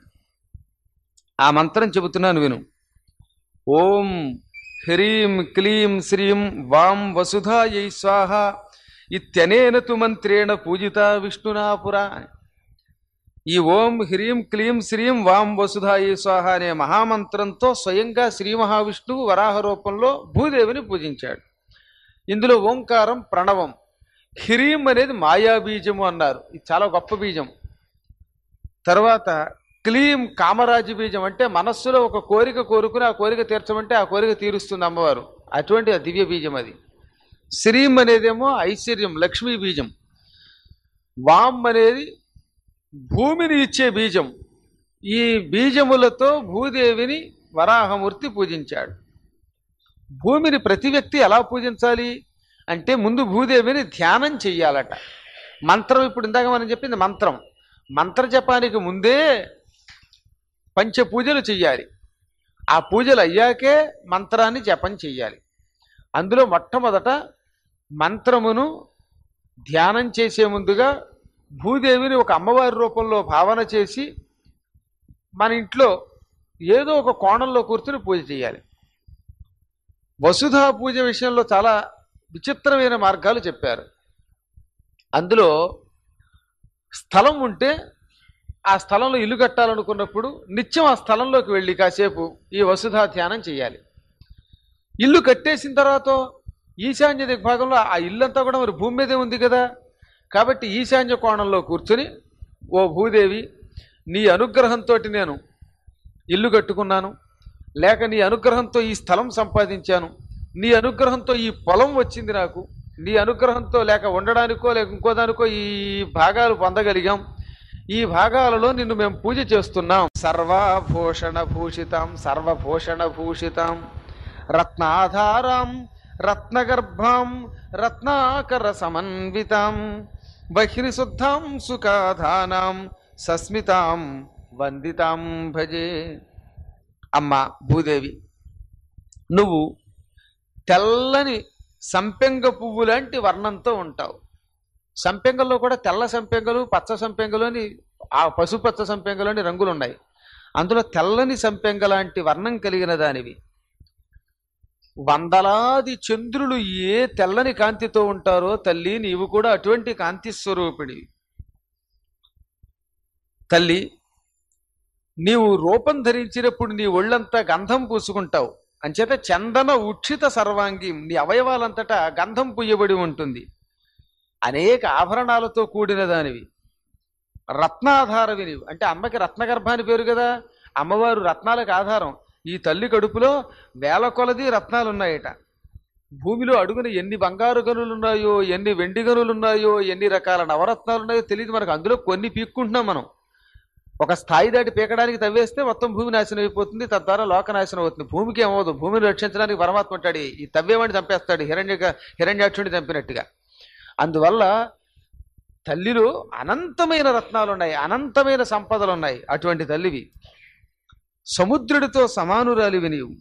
ఆ మంత్రం చెబుతున్నాను విను ఓం హ్రీం క్లీం శ్రీం వాం వసుధాయై స్వాహ ఇత్యనేన తు మంత్రేణ పూజిత విష్ణునాపురా ఈ ఓం హ్రీం క్లీం శ్రీం వాం వసుధాయై స్వాహ అనే మహామంత్రంతో స్వయంగా శ్రీ మహావిష్ణువు వరాహ రూపంలో భూదేవిని పూజించాడు ఇందులో ఓంకారం ప్రణవం హ్రీం అనేది మాయా బీజము అన్నారు ఇది చాలా గొప్ప బీజం తర్వాత క్లీం కామరాజు బీజం అంటే మనస్సులో ఒక కోరిక కోరుకుని ఆ కోరిక తీర్చమంటే ఆ కోరిక తీరుస్తుంది అమ్మవారు అటువంటి ఆ దివ్య బీజం అది శ్రీం అనేదేమో ఐశ్వర్యం లక్ష్మీ బీజం వామ్ అనేది భూమిని ఇచ్చే బీజం ఈ బీజములతో భూదేవిని వరాహమూర్తి పూజించాడు భూమిని ప్రతి వ్యక్తి ఎలా పూజించాలి అంటే ముందు భూదేవిని ధ్యానం చెయ్యాలట మంత్రం ఇప్పుడు ఇందాక మనం చెప్పింది మంత్రం మంత్ర జపానికి ముందే పంచ పూజలు చెయ్యాలి ఆ పూజలు అయ్యాకే మంత్రాన్ని జపం చెయ్యాలి అందులో మొట్టమొదట మంత్రమును ధ్యానం చేసే ముందుగా భూదేవిని ఒక అమ్మవారి రూపంలో భావన చేసి మన ఇంట్లో ఏదో ఒక కోణంలో కూర్చుని పూజ చేయాలి వసుధా పూజ విషయంలో చాలా విచిత్రమైన మార్గాలు చెప్పారు అందులో స్థలం ఉంటే ఆ స్థలంలో ఇల్లు కట్టాలనుకున్నప్పుడు నిత్యం ఆ స్థలంలోకి వెళ్ళి కాసేపు ఈ వసుధా ధ్యానం చేయాలి ఇల్లు కట్టేసిన తర్వాత ఈశాన్య దిగ్భాగంలో ఆ ఇల్లంతా కూడా మరి భూమి మీదే ఉంది కదా కాబట్టి ఈశాన్య కోణంలో కూర్చుని ఓ భూదేవి నీ అనుగ్రహంతో నేను ఇల్లు కట్టుకున్నాను లేక నీ అనుగ్రహంతో ఈ స్థలం సంపాదించాను నీ అనుగ్రహంతో ఈ పొలం వచ్చింది నాకు నీ అనుగ్రహంతో లేక ఉండడానికో లేక ఇంకో దానికో ఈ భాగాలు పొందగలిగాం ఈ భాగాలలో నిన్ను మేము పూజ చేస్తున్నాం సర్వభూషణ భూషితాం సర్వభూషణ భూషితాం రత్నాధారాం రత్నగర్భాం రత్నాకర సమన్వితాం బహిరిశుద్ధాం సుఖాధానాం సస్మితాం వందితాం భజే అమ్మ భూదేవి నువ్వు తెల్లని సంపెంగ పువ్వు లాంటి వర్ణంతో ఉంటావు సంపెంగల్లో కూడా తెల్ల సంపెంగలు పచ్చ సంపెంగలు అని ఆ పసుపచ్చ సంపెంగలు అని రంగులు ఉన్నాయి అందులో తెల్లని సంపెంగ లాంటి వర్ణం కలిగిన దానివి వందలాది చంద్రులు ఏ తెల్లని కాంతితో ఉంటారో తల్లి నీవు కూడా అటువంటి కాంతి స్వరూపిణివి తల్లి నీవు రూపం ధరించినప్పుడు నీ ఒళ్ళంతా గంధం పూసుకుంటావు అంచేత చందన ఉక్షిత సర్వాంగి నీ అవయవాలంతటా గంధం పుయ్యబడి ఉంటుంది అనేక ఆభరణాలతో కూడిన దానివి రత్నాధారవి నీవు అంటే అమ్మకి రత్నగర్భాని పేరు కదా అమ్మవారు రత్నాలకు ఆధారం ఈ తల్లి కడుపులో వేల కొలది రత్నాలు ఉన్నాయట భూమిలో అడుగున ఎన్ని బంగారు గనులు ఉన్నాయో ఎన్ని వెండి గనులు ఉన్నాయో ఎన్ని రకాల నవరత్నాలు ఉన్నాయో తెలియదు మనకు అందులో కొన్ని పీక్కుంటున్నాం మనం ఒక స్థాయి దాటి పీకడానికి తవ్వేస్తే మొత్తం భూమి నాశనం అయిపోతుంది తద్వారా లోక నాశనం అవుతుంది భూమికి ఏమవుతుంది భూమిని రక్షించడానికి పరమాత్మ ఉంటాడు ఈ తవ్వేవాడిని చంపేస్తాడు హిరణ్య హిరణ్యాక్షుడిని చంపినట్టుగా అందువల్ల తల్లిలో అనంతమైన రత్నాలు ఉన్నాయి అనంతమైన సంపదలు ఉన్నాయి అటువంటి తల్లివి సముద్రుడితో సమానురాలివి నీవు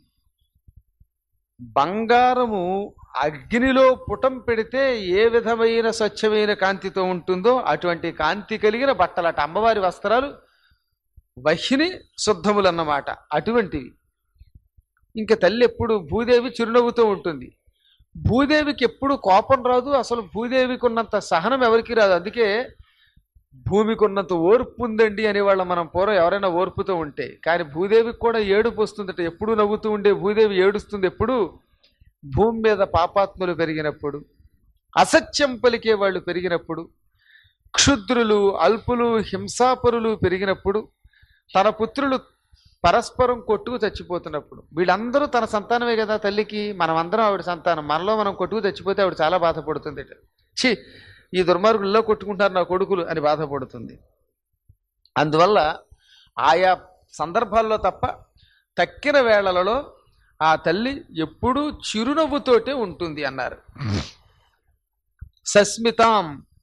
బంగారము అగ్నిలో పుటం పెడితే ఏ విధమైన స్వచ్ఛమైన కాంతితో ఉంటుందో అటువంటి కాంతి కలిగిన బట్టలట అమ్మవారి వస్త్రాలు వహిని శుద్ధములు అన్నమాట అటువంటివి ఇంకా తల్లి ఎప్పుడు భూదేవి చిరునవ్వుతో ఉంటుంది భూదేవికి ఎప్పుడు కోపం రాదు అసలు భూదేవికి ఉన్నంత సహనం ఎవరికి రాదు అందుకే భూమికి ఉన్నంత ఓర్పు ఉందండి అనేవాళ్ళం మనం పూర్వం ఎవరైనా ఓర్పుతో ఉంటే కానీ భూదేవికి కూడా ఏడుపు వస్తుందట ఎప్పుడు నవ్వుతూ ఉండే భూదేవి ఏడుస్తుంది ఎప్పుడు భూమి మీద పాపాత్ములు పెరిగినప్పుడు అసత్యం పలికే వాళ్ళు పెరిగినప్పుడు క్షుద్రులు అల్పులు హింసాపరులు పెరిగినప్పుడు తన పుత్రులు పరస్పరం కొట్టుకు చచ్చిపోతున్నప్పుడు వీళ్ళందరూ తన సంతానమే కదా తల్లికి మనం అందరం ఆవిడ సంతానం మనలో మనం కొట్టుకు చచ్చిపోతే ఆవిడ చాలా బాధపడుతుంది ఛీ ఈ దుర్మార్గుల్లో కొట్టుకుంటారు నా కొడుకులు అని బాధపడుతుంది అందువల్ల ఆయా సందర్భాల్లో తప్ప తక్కిన వేళలలో ఆ తల్లి ఎప్పుడూ చిరునవ్వుతోటే ఉంటుంది అన్నారు సస్మితాం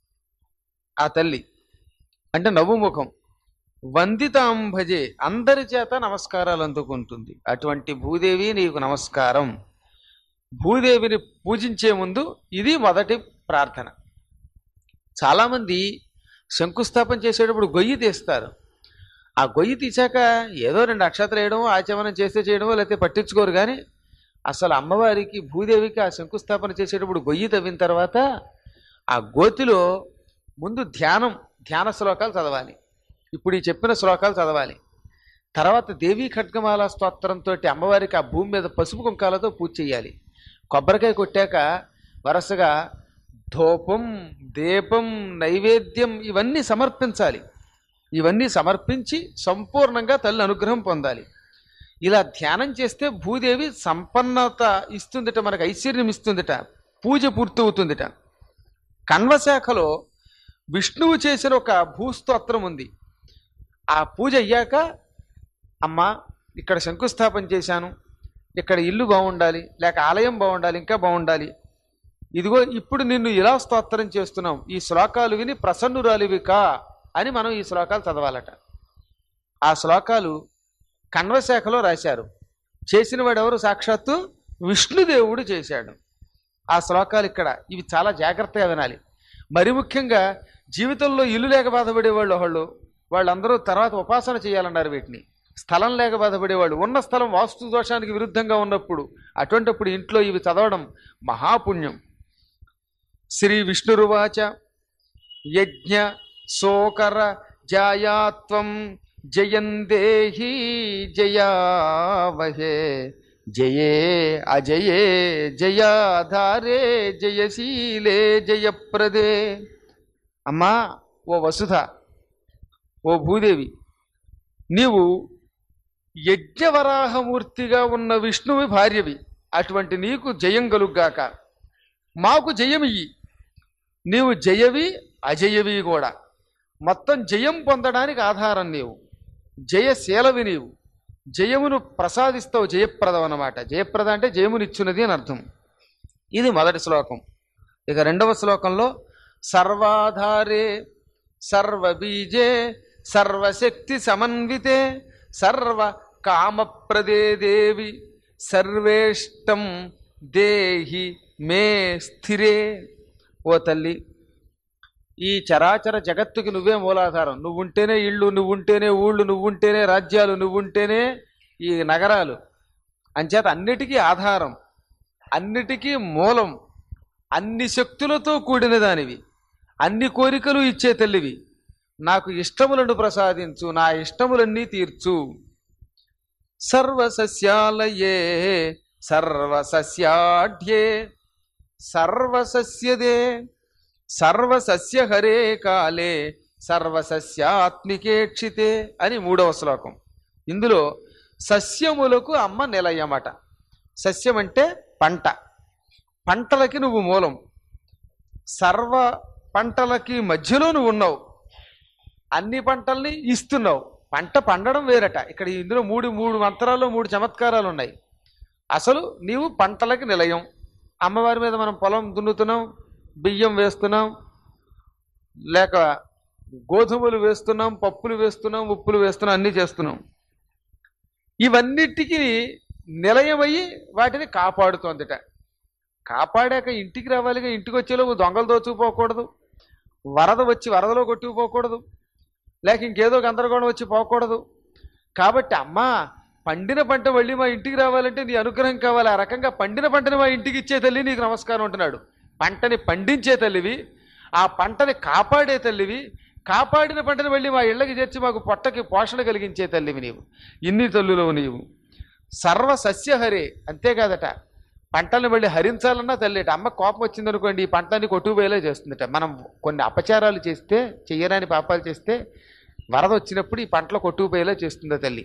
ఆ తల్లి అంటే నవ్వు ముఖం వందితాం భజే అందరి చేత నమస్కారాలు అందుకుంటుంది అటువంటి భూదేవి నీకు నమస్కారం భూదేవిని పూజించే ముందు ఇది మొదటి ప్రార్థన చాలామంది శంకుస్థాపన చేసేటప్పుడు గొయ్యి తీస్తారు ఆ గొయ్యి తీశాక ఏదో రెండు అక్షతలు వేయడం ఆచమనం చేస్తే చేయడమో లేకపోతే పట్టించుకోరు కానీ అసలు అమ్మవారికి భూదేవికి ఆ శంకుస్థాపన చేసేటప్పుడు గొయ్యి తవ్విన తర్వాత ఆ గోతిలో ముందు ధ్యానం ధ్యాన శ్లోకాలు చదవాలి ఇప్పుడు ఈ చెప్పిన శ్లోకాలు చదవాలి తర్వాత దేవీ ఖడ్గమాల స్తోత్రంతో అమ్మవారికి ఆ భూమి మీద పసుపు కుంకాలతో పూజ చేయాలి కొబ్బరికాయ కొట్టాక వరుసగా ధూపం దీపం నైవేద్యం ఇవన్నీ సమర్పించాలి ఇవన్నీ సమర్పించి సంపూర్ణంగా తల్లి అనుగ్రహం పొందాలి ఇలా ధ్యానం చేస్తే భూదేవి సంపన్నత ఇస్తుందిట మనకు ఐశ్వర్యం ఇస్తుందిట పూజ పూర్తవుతుందిట కన్వశాఖలో విష్ణువు చేసిన ఒక భూస్తోత్రం ఉంది ఆ పూజ అయ్యాక అమ్మ ఇక్కడ శంకుస్థాపన చేశాను ఇక్కడ ఇల్లు బాగుండాలి లేక ఆలయం బాగుండాలి ఇంకా బాగుండాలి ఇదిగో ఇప్పుడు నిన్ను ఇలా స్తోత్రం చేస్తున్నాం ఈ శ్లోకాలు విని ప్రసన్నురాలివికా అని మనం ఈ శ్లోకాలు చదవాలట ఆ శ్లోకాలు కన్వశాఖలో రాశారు చేసిన వాడెవరు సాక్షాత్తు విష్ణుదేవుడు చేశాడు ఆ శ్లోకాలు ఇక్కడ ఇవి చాలా జాగ్రత్తగా వినాలి మరి ముఖ్యంగా జీవితంలో ఇల్లు లేక బాధపడేవాళ్ళు ఒకళ్ళు వాళ్ళందరూ తర్వాత ఉపాసన చేయాలన్నారు వీటిని స్థలం లేక బాధపడేవాళ్ళు ఉన్న స్థలం వాస్తు దోషానికి విరుద్ధంగా ఉన్నప్పుడు అటువంటిప్పుడు ఇంట్లో ఇవి చదవడం మహాపుణ్యం శ్రీ విష్ణురువాచ యజ్ఞ శోకర జాయాత్వం జయం దేహి జయావహే జయే అజయే జయాధారే జయశీలే జయప్రదే అమ్మా ఓ వసుధ ఓ భూదేవి నీవు యజ్ఞవరాహమూర్తిగా ఉన్న విష్ణువి భార్యవి అటువంటి నీకు జయం కలుగ్గాక మాకు జయమియ్యి నీవు జయవి అజయవి కూడా మొత్తం జయం పొందడానికి ఆధారం నీవు జయశీలవి నీవు జయమును ప్రసాదిస్తావు జయప్రదం అన్నమాట జయప్రద అంటే జయమునిచ్చున్నది అని అర్థం ఇది మొదటి శ్లోకం ఇక రెండవ శ్లోకంలో సర్వాధారే సర్వబీజే సర్వశక్తి సమన్వితే సర్వ కామప్రదే దేవి సర్వేష్టం దేహి మే స్థిరే ఓ తల్లి ఈ చరాచర జగత్తుకి నువ్వే మూలాధారం నువ్వుంటేనే ఇళ్ళు నువ్వుంటేనే ఊళ్ళు నువ్వుంటేనే రాజ్యాలు నువ్వుంటేనే ఈ నగరాలు అంచేత అన్నిటికీ ఆధారం అన్నిటికీ మూలం అన్ని శక్తులతో కూడిన దానివి అన్ని కోరికలు ఇచ్చే తల్లివి నాకు ఇష్టములను ప్రసాదించు నా ఇష్టములన్నీ తీర్చు సర్వసస్యాలయే సర్వసస్యాఢ్యే సర్వసస్యదే సర్వసస్యహరే కాలే సర్వసస్యాత్మికేక్షితే అని మూడవ శ్లోకం ఇందులో సస్యములకు అమ్మ నిలయమట సస్యం అంటే పంట పంటలకి నువ్వు మూలం సర్వ పంటలకి మధ్యలో నువ్వు ఉన్నావు అన్ని పంటల్ని ఇస్తున్నావు పంట పండడం వేరట ఇక్కడ ఇందులో మూడు మూడు మంత్రాల్లో మూడు చమత్కారాలు ఉన్నాయి అసలు నీవు పంటలకి నిలయం అమ్మవారి మీద మనం పొలం దున్నుతున్నాం బియ్యం వేస్తున్నాం లేక గోధుమలు వేస్తున్నాం పప్పులు వేస్తున్నాం ఉప్పులు వేస్తున్నాం అన్నీ చేస్తున్నాం ఇవన్నిటికీ నిలయమయ్యి వాటిని కాపాడుతోందిట కాపాడాక ఇంటికి రావాలిగా ఇంటికి వచ్చేలోపు దొంగలు దోచుకుపోకూడదు వరద వచ్చి వరదలో కొట్టుకుపోకూడదు లేక ఇంకేదో గందరగోళం వచ్చి పోకూడదు కాబట్టి అమ్మా పండిన పంట మళ్ళీ మా ఇంటికి రావాలంటే నీ అనుగ్రహం కావాలి ఆ రకంగా పండిన పంటని మా ఇంటికి ఇచ్చే తల్లి నీకు నమస్కారం అంటున్నాడు పంటని పండించే తల్లివి ఆ పంటని కాపాడే తల్లివి కాపాడిన పంటను వెళ్ళి మా ఇళ్ళకి చేర్చి మాకు పొట్టకి పోషణ కలిగించే తల్లివి నీవు ఇన్ని తల్లులవు నీవు సర్వ సస్యహరే అంతేకాదట పంటలను వెళ్ళి హరించాలన్నా తల్లిట అమ్మ కోపం వచ్చిందనుకోండి ఈ పంటని కొట్టుకుపోయేలా చేస్తుందట మనం కొన్ని అపచారాలు చేస్తే చెయ్యరాని పాపాలు చేస్తే వరద వచ్చినప్పుడు ఈ పంటలో కొట్టుకుపోయేలా చేస్తుందా తల్లి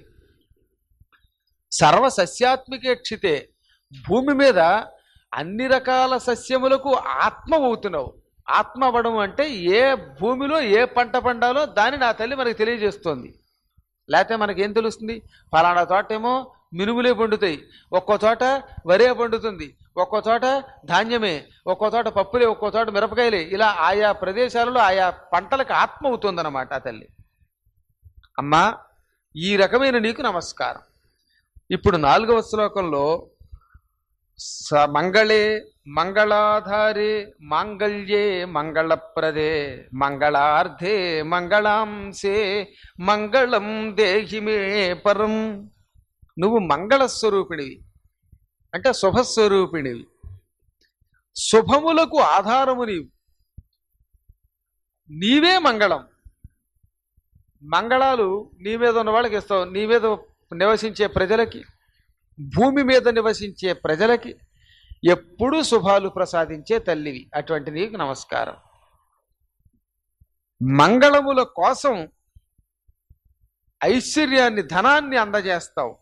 సర్వ సస్యాత్మికేక్షితే భూమి మీద అన్ని రకాల సస్యములకు ఆత్మ అవుతున్నావు ఆత్మ అవ్వడం అంటే ఏ భూమిలో ఏ పంట పండాలో దాన్ని నా తల్లి మనకి తెలియజేస్తోంది లేకపోతే మనకేం తెలుస్తుంది ఫలానా చోట ఏమో మినుములే పండుతాయి ఒక్కో చోట వరే పండుతుంది ఒక్కో చోట ధాన్యమే ఒక్కో చోట పప్పులే ఒక్కో చోట మిరపకాయలే ఇలా ఆయా ప్రదేశాలలో ఆయా పంటలకు ఆత్మ అవుతుందన్నమాట ఆ తల్లి అమ్మా ఈ రకమైన నీకు నమస్కారం ఇప్పుడు నాలుగవ శ్లోకంలో స మంగళే మంగళాధారే మాంగళ్యే మంగళప్రదే మంగళార్థే మంగళాంసే మంగళం దేహి మే పరం నువ్వు మంగళస్వరూపిణివి అంటే శుభస్వరూపిణివి శుభములకు ఆధారము నీవు నీవే మంగళం మంగళాలు నీ మీద ఉన్న వాళ్ళకి ఇస్తావు నీ మీద నివసించే ప్రజలకి భూమి మీద నివసించే ప్రజలకి ఎప్పుడూ శుభాలు ప్రసాదించే తల్లివి అటువంటి నీకు నమస్కారం మంగళముల కోసం ఐశ్వర్యాన్ని ధనాన్ని అందజేస్తావు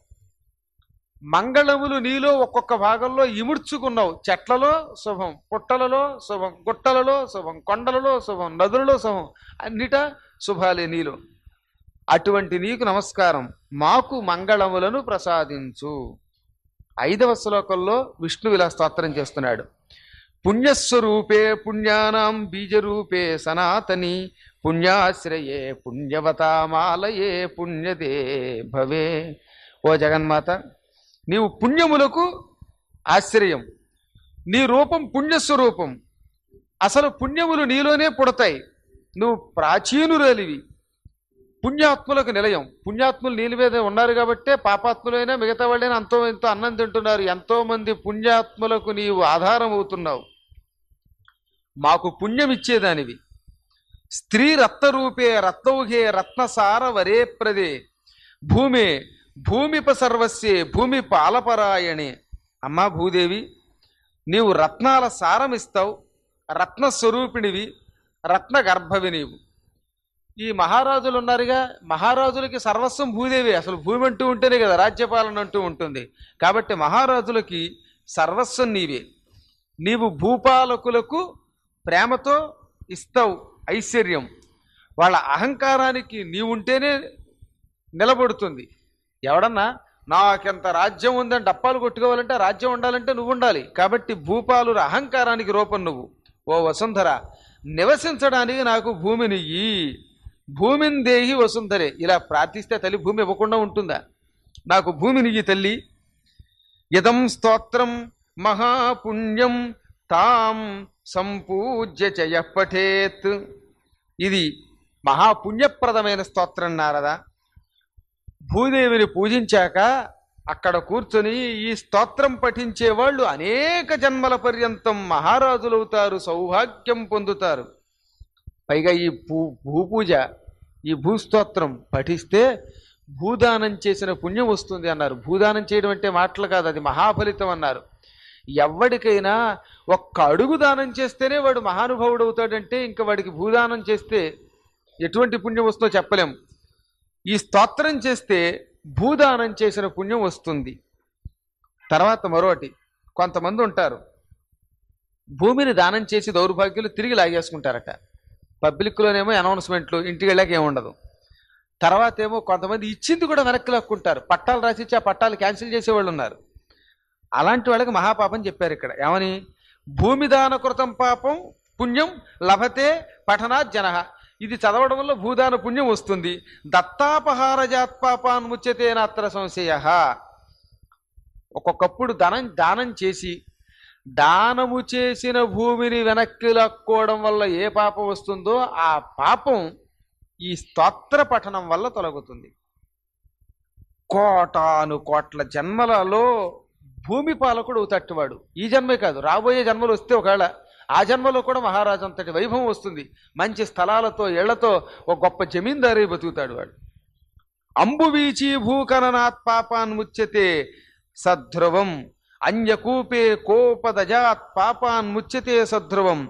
మంగళములు నీలో ఒక్కొక్క భాగంలో ఇముడ్చుకున్నావు చెట్లలో శుభం పుట్టలలో శుభం గుట్టలలో శుభం కొండలలో శుభం నదులలో శుభం అన్నిట శుభాలే నీలో అటువంటి నీకు నమస్కారం మాకు మంగళములను ప్రసాదించు ఐదవ శ్లోకంలో విష్ణువు ఇలా స్తోత్రం చేస్తున్నాడు పుణ్యస్వరూపే పుణ్యానాం బీజరూపే సనాతని పుణ్యాశ్రయే పుణ్యవతామాలయే పుణ్యదే భవే ఓ జగన్మాత నీవు పుణ్యములకు ఆశ్రయం నీ రూపం పుణ్యస్వరూపం అసలు పుణ్యములు నీలోనే పుడతాయి నువ్వు ప్రాచీనురాలివి పుణ్యాత్ములకు నిలయం పుణ్యాత్ములు నీళ్ళ మీద ఉన్నారు కాబట్టే పాపాత్ములైనా మిగతా వాళ్ళైనా అంతో ఎంతో అన్నం తింటున్నారు ఎంతో మంది పుణ్యాత్ములకు నీవు ఆధారం అవుతున్నావు మాకు పుణ్యం ఇచ్చేదానివి స్త్రీ రత్నరూపే రత్నౌహే రత్నసార వరే ప్రదే భూమే భూమిప సర్వస్యే భూమి పాలపరాయణే అమ్మా భూదేవి నీవు రత్నాల సారం ఇస్తావు రత్న స్వరూపిణివి రత్న గర్భవి నీవు ఈ మహారాజులు ఉన్నారుగా మహారాజులకి సర్వస్వం భూదేవి అసలు భూమి అంటూ ఉంటేనే కదా రాజ్యపాలన అంటూ ఉంటుంది కాబట్టి మహారాజులకి సర్వస్వం నీవే నీవు భూపాలకులకు ప్రేమతో ఇస్తావు ఐశ్వర్యం వాళ్ళ అహంకారానికి నీవుంటేనే నిలబడుతుంది ఎవడన్నా నాకెంత రాజ్యం ఉందని డప్పాలు కొట్టుకోవాలంటే ఆ రాజ్యం ఉండాలంటే నువ్వు ఉండాలి కాబట్టి భూపాలుల అహంకారానికి రూపం నువ్వు ఓ వసుంధర నివసించడానికి నాకు భూమిని ఇయ్యి భూమిని దేహి వసుంధరే ఇలా ప్రార్థిస్తే తల్లి భూమి ఇవ్వకుండా ఉంటుందా నాకు భూమిని ఇయ్యి తల్లి ఇదం స్తోత్రం మహాపుణ్యం తాం సంపూజ్య చయ పఠేత్ ఇది మహాపుణ్యప్రదమైన స్తోత్రం నారదా భూదేవిని పూజించాక అక్కడ కూర్చొని ఈ స్తోత్రం పఠించే వాళ్ళు అనేక జన్మల పర్యంతం మహారాజులవుతారు సౌభాగ్యం పొందుతారు పైగా ఈ భూ భూపూజ ఈ భూస్తోత్రం పఠిస్తే భూదానం చేసిన పుణ్యం వస్తుంది అన్నారు భూదానం చేయడం అంటే మాటలు కాదు అది మహాఫలితం అన్నారు ఎవడికైనా ఒక్క అడుగు దానం చేస్తేనే వాడు మహానుభావుడు అవుతాడంటే ఇంకా వాడికి భూదానం చేస్తే ఎటువంటి పుణ్యం వస్తుందో చెప్పలేం ఈ స్తోత్రం చేస్తే భూదానం చేసిన పుణ్యం వస్తుంది తర్వాత మరొకటి కొంతమంది ఉంటారు భూమిని దానం చేసి దౌర్భాగ్యులు తిరిగి లాగేసుకుంటారట పబ్లిక్లోనేమో అనౌన్స్మెంట్లు ఇంటికి వెళ్ళాక ఏముండదు తర్వాత ఏమో కొంతమంది ఇచ్చింది కూడా వెనక్కి లాక్కుంటారు పట్టాలు రాసిచ్చి ఆ పట్టాలు క్యాన్సిల్ చేసేవాళ్ళు ఉన్నారు అలాంటి వాళ్ళకి మహాపాపం చెప్పారు ఇక్కడ ఏమని భూమి దాన కృతం పాపం పుణ్యం లభతే పఠనాత్ జన ఇది చదవడం వల్ల భూదాన పుణ్యం వస్తుంది దత్తాపహారజాత్ పాపాన్ ముచ్యతే నాత్ర సంశయ ఒక్కొక్కప్పుడు ధనం దానం చేసి దానము చేసిన భూమిని వెనక్కి లాక్కోవడం వల్ల ఏ పాపం వస్తుందో ఆ పాపం ఈ స్తోత్ర పఠనం వల్ల తొలగుతుంది కోటాను కోట్ల జన్మలలో భూమి పాలకుడు తట్టువాడు ఈ జన్మే కాదు రాబోయే జన్మలు వస్తే ఒకవేళ ఆ జన్మలో కూడా మహారాజు అంతటి వైభవం వస్తుంది మంచి స్థలాలతో ఇళ్లతో ఒక గొప్ప జమీందారీ బతుకుతాడు వాడు అంబువీచి భూకననాత్ పాపాన్ ముచ్యతే సధ్రువం అన్యకూపే కోపదజాత్ పాపాన్ ముచ్యతే సధ్రువం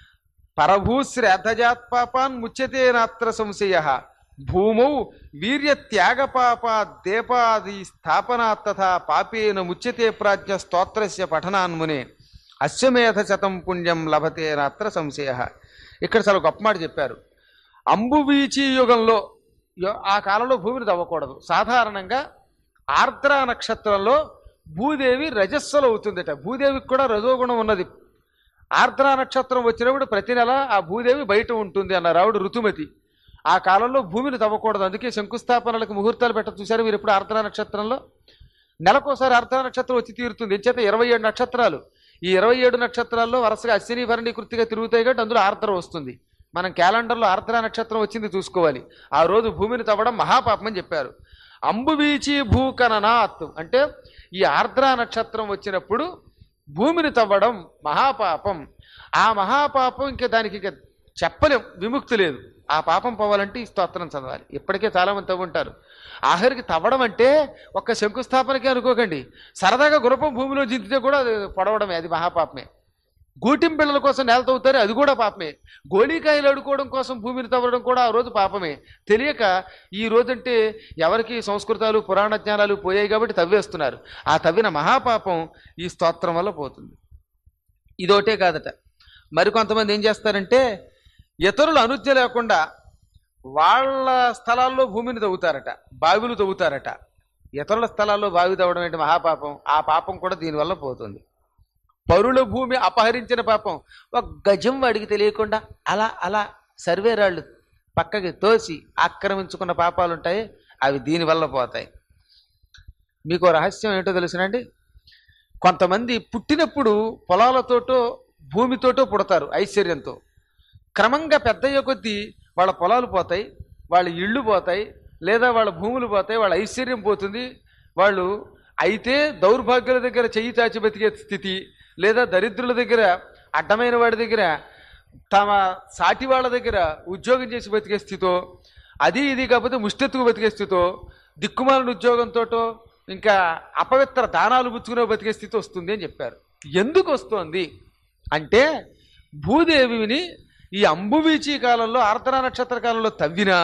పరభూశ్రద్ధజాత్ పాపాన్ ముచ్యతే నాత్ర సంశయ భూమౌ వీర్య త్యాగ పాపాత్ దేపాది స్థాపనాత్ తథా పాపేన ముచ్యతే ప్రాజ్ఞ స్తోత్రస్య పఠనాన్మునే అశ్వమేధ శతం పుణ్యం లభతే నాత్ర సంశయ ఇక్కడ చాలా గొప్ప మాట చెప్పారు అంబువీచి యుగంలో యో- ఆ కాలంలో భూమిని తవ్వకూడదు సాధారణంగా ఆర్ద్ర నక్షత్రంలో భూదేవి రజస్సులో అవుతుందట భూదేవికి కూడా రజోగుణం ఉన్నది ఆర్ద్ర నక్షత్రం వచ్చినప్పుడు ప్రతి నెల ఆ భూదేవి బయట ఉంటుంది అన్న రావుడు ఋతుమతి ఆ కాలంలో భూమిని తవ్వకూడదు అందుకే శంకుస్థాపనలకు ముహూర్తాలు పెట్ట చూశారు మీరు ఇప్పుడు ఆర్ద్ర నక్షత్రంలో నెలకోసారి ఆర్ద్ర నక్షత్రం వచ్చి తీరుతుంది ఎంచేత ఇరవై ఏడు నక్షత్రాలు ఈ ఇరవై ఏడు నక్షత్రాల్లో వరుసగా అశ్విని భరణి కృతిగా తిరుగుతాయి కాబట్టి అందులో ఆర్ద్ర వస్తుంది మనం క్యాలెండర్లో ఆర్ద్ర నక్షత్రం వచ్చింది చూసుకోవాలి ఆ రోజు భూమిని తవ్వడం మహాపాపం అని చెప్పారు అంబువీచి భూకననాత్ అంటే ఈ ఆర్ద్ర నక్షత్రం వచ్చినప్పుడు భూమిని తవ్వడం మహాపాపం ఆ మహాపాపం ఇంకా దానికి ఇంకా చెప్పలేం విముక్తి లేదు ఆ పాపం పోవాలంటే ఈ స్తోత్రం చదవాలి ఇప్పటికే చాలా మంది తవ్వుంటారు ఆఖరికి తవ్వడం అంటే ఒక్క శంకుస్థాపనకే అనుకోకండి సరదాగా గురపం భూమిలో జింతితే కూడా అది పొడవడమే అది మహాపాపమే గూటిం పిల్లల కోసం నేల తవ్వుతారు అది కూడా పాపమే గోళీకాయలు అడుకోవడం కోసం భూమిని తవ్వడం కూడా ఆ రోజు పాపమే తెలియక ఈ రోజంటే ఎవరికి సంస్కృతాలు పురాణ జ్ఞానాలు పోయాయి కాబట్టి తవ్వేస్తున్నారు ఆ తవ్విన మహాపాపం ఈ స్తోత్రం వల్ల పోతుంది ఇదోటే కాదట మరికొంతమంది ఏం చేస్తారంటే ఇతరుల అనుజ్ఞ లేకుండా వాళ్ళ స్థలాల్లో భూమిని తవ్వుతారట బావిలు తవ్వుతారట ఇతరుల స్థలాల్లో బావి తవ్వడం ఏంటి మహాపాపం ఆ పాపం కూడా దీనివల్ల పోతుంది పరుల భూమి అపహరించిన పాపం ఒక గజం వాడికి తెలియకుండా అలా అలా సర్వేరాళ్ళు పక్కకి తోసి ఆక్రమించుకున్న పాపాలు ఉంటాయి అవి దీనివల్ల పోతాయి మీకు ఓ రహస్యం ఏంటో తెలుసునండి కొంతమంది పుట్టినప్పుడు పొలాలతోటో భూమితోటో పుడతారు ఐశ్వర్యంతో క్రమంగా పెద్దయ్యే కొద్దీ వాళ్ళ పొలాలు పోతాయి వాళ్ళ ఇళ్ళు పోతాయి లేదా వాళ్ళ భూములు పోతాయి వాళ్ళ ఐశ్వర్యం పోతుంది వాళ్ళు అయితే దౌర్భాగ్యుల దగ్గర చెయ్యి చాచి బతికే స్థితి లేదా దరిద్రుల దగ్గర అడ్డమైన వాడి దగ్గర తమ సాటి వాళ్ళ దగ్గర ఉద్యోగం చేసి బతికే స్థితో అది ఇది కాకపోతే ముష్టెత్తుకు బతికే స్థితో దిక్కుమాలిన ఉద్యోగంతోటో ఇంకా అపవిత్ర దానాలు పుచ్చుకునే బతికే స్థితి వస్తుంది అని చెప్పారు ఎందుకు వస్తోంది అంటే భూదేవిని ఈ అంబువీచి కాలంలో ఆర్ద్ర నక్షత్ర కాలంలో తవ్వినా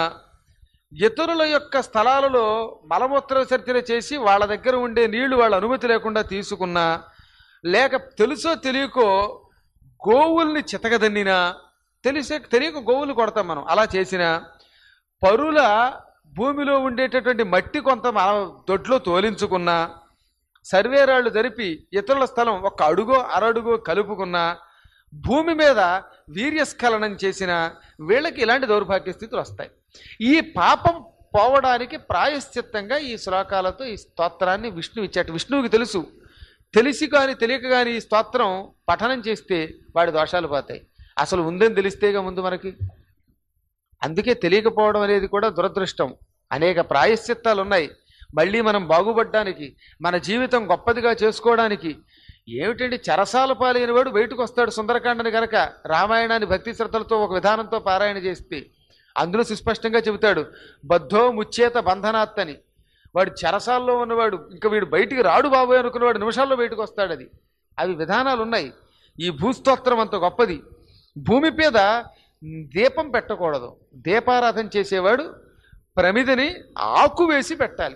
ఇతరుల యొక్క స్థలాలలో మలమూత్ర విసర్జన చేసి వాళ్ళ దగ్గర ఉండే నీళ్లు వాళ్ళ అనుమతి లేకుండా తీసుకున్నా లేక తెలుసో తెలియకో గోవుల్ని చితకదన్నినా తెలిసే తెలియక గోవులు కొడతాం మనం అలా చేసిన పరుల భూమిలో ఉండేటటువంటి మట్టి కొంత మన దొడ్లో తోలించుకున్నా సర్వేరాళ్ళు జరిపి ఇతరుల స్థలం ఒక అడుగో అరడుగో కలుపుకున్నా భూమి మీద వీర్యస్ఖలనం చేసిన వీళ్ళకి ఇలాంటి దౌర్భాగ్య స్థితులు వస్తాయి ఈ పాపం పోవడానికి ప్రాయశ్చిత్తంగా ఈ శ్లోకాలతో ఈ స్తోత్రాన్ని విష్ణువు ఇచ్చాడు విష్ణువుకి తెలుసు తెలిసి కానీ తెలియక కానీ ఈ స్తోత్రం పఠనం చేస్తే వాడి దోషాలు పోతాయి అసలు ఉందని తెలిస్తేగా ముందు మనకి అందుకే తెలియకపోవడం అనేది కూడా దురదృష్టం అనేక ప్రాయశ్చిత్తాలు ఉన్నాయి మళ్ళీ మనం బాగుపడడానికి మన జీవితం గొప్పదిగా చేసుకోవడానికి ఏమిటండి చెరసాల పాలైన వాడు బయటకు వస్తాడు సుందరకాండని గనక రామాయణాన్ని భక్తి శ్రద్ధలతో ఒక విధానంతో పారాయణ చేస్తే అందులో సుస్పష్టంగా చెబుతాడు బద్ధో ముచ్చేత బంధనాత్ అని వాడు చెరసాల్లో ఉన్నవాడు ఇంకా వీడు బయటికి రాడు బాబోయ్ అనుకున్నవాడు నిమిషాల్లో బయటకు వస్తాడు అది అవి విధానాలు ఉన్నాయి ఈ భూస్తోత్రం అంత గొప్పది భూమి మీద దీపం పెట్టకూడదు దీపారాధన చేసేవాడు ప్రమిదని ఆకు వేసి పెట్టాలి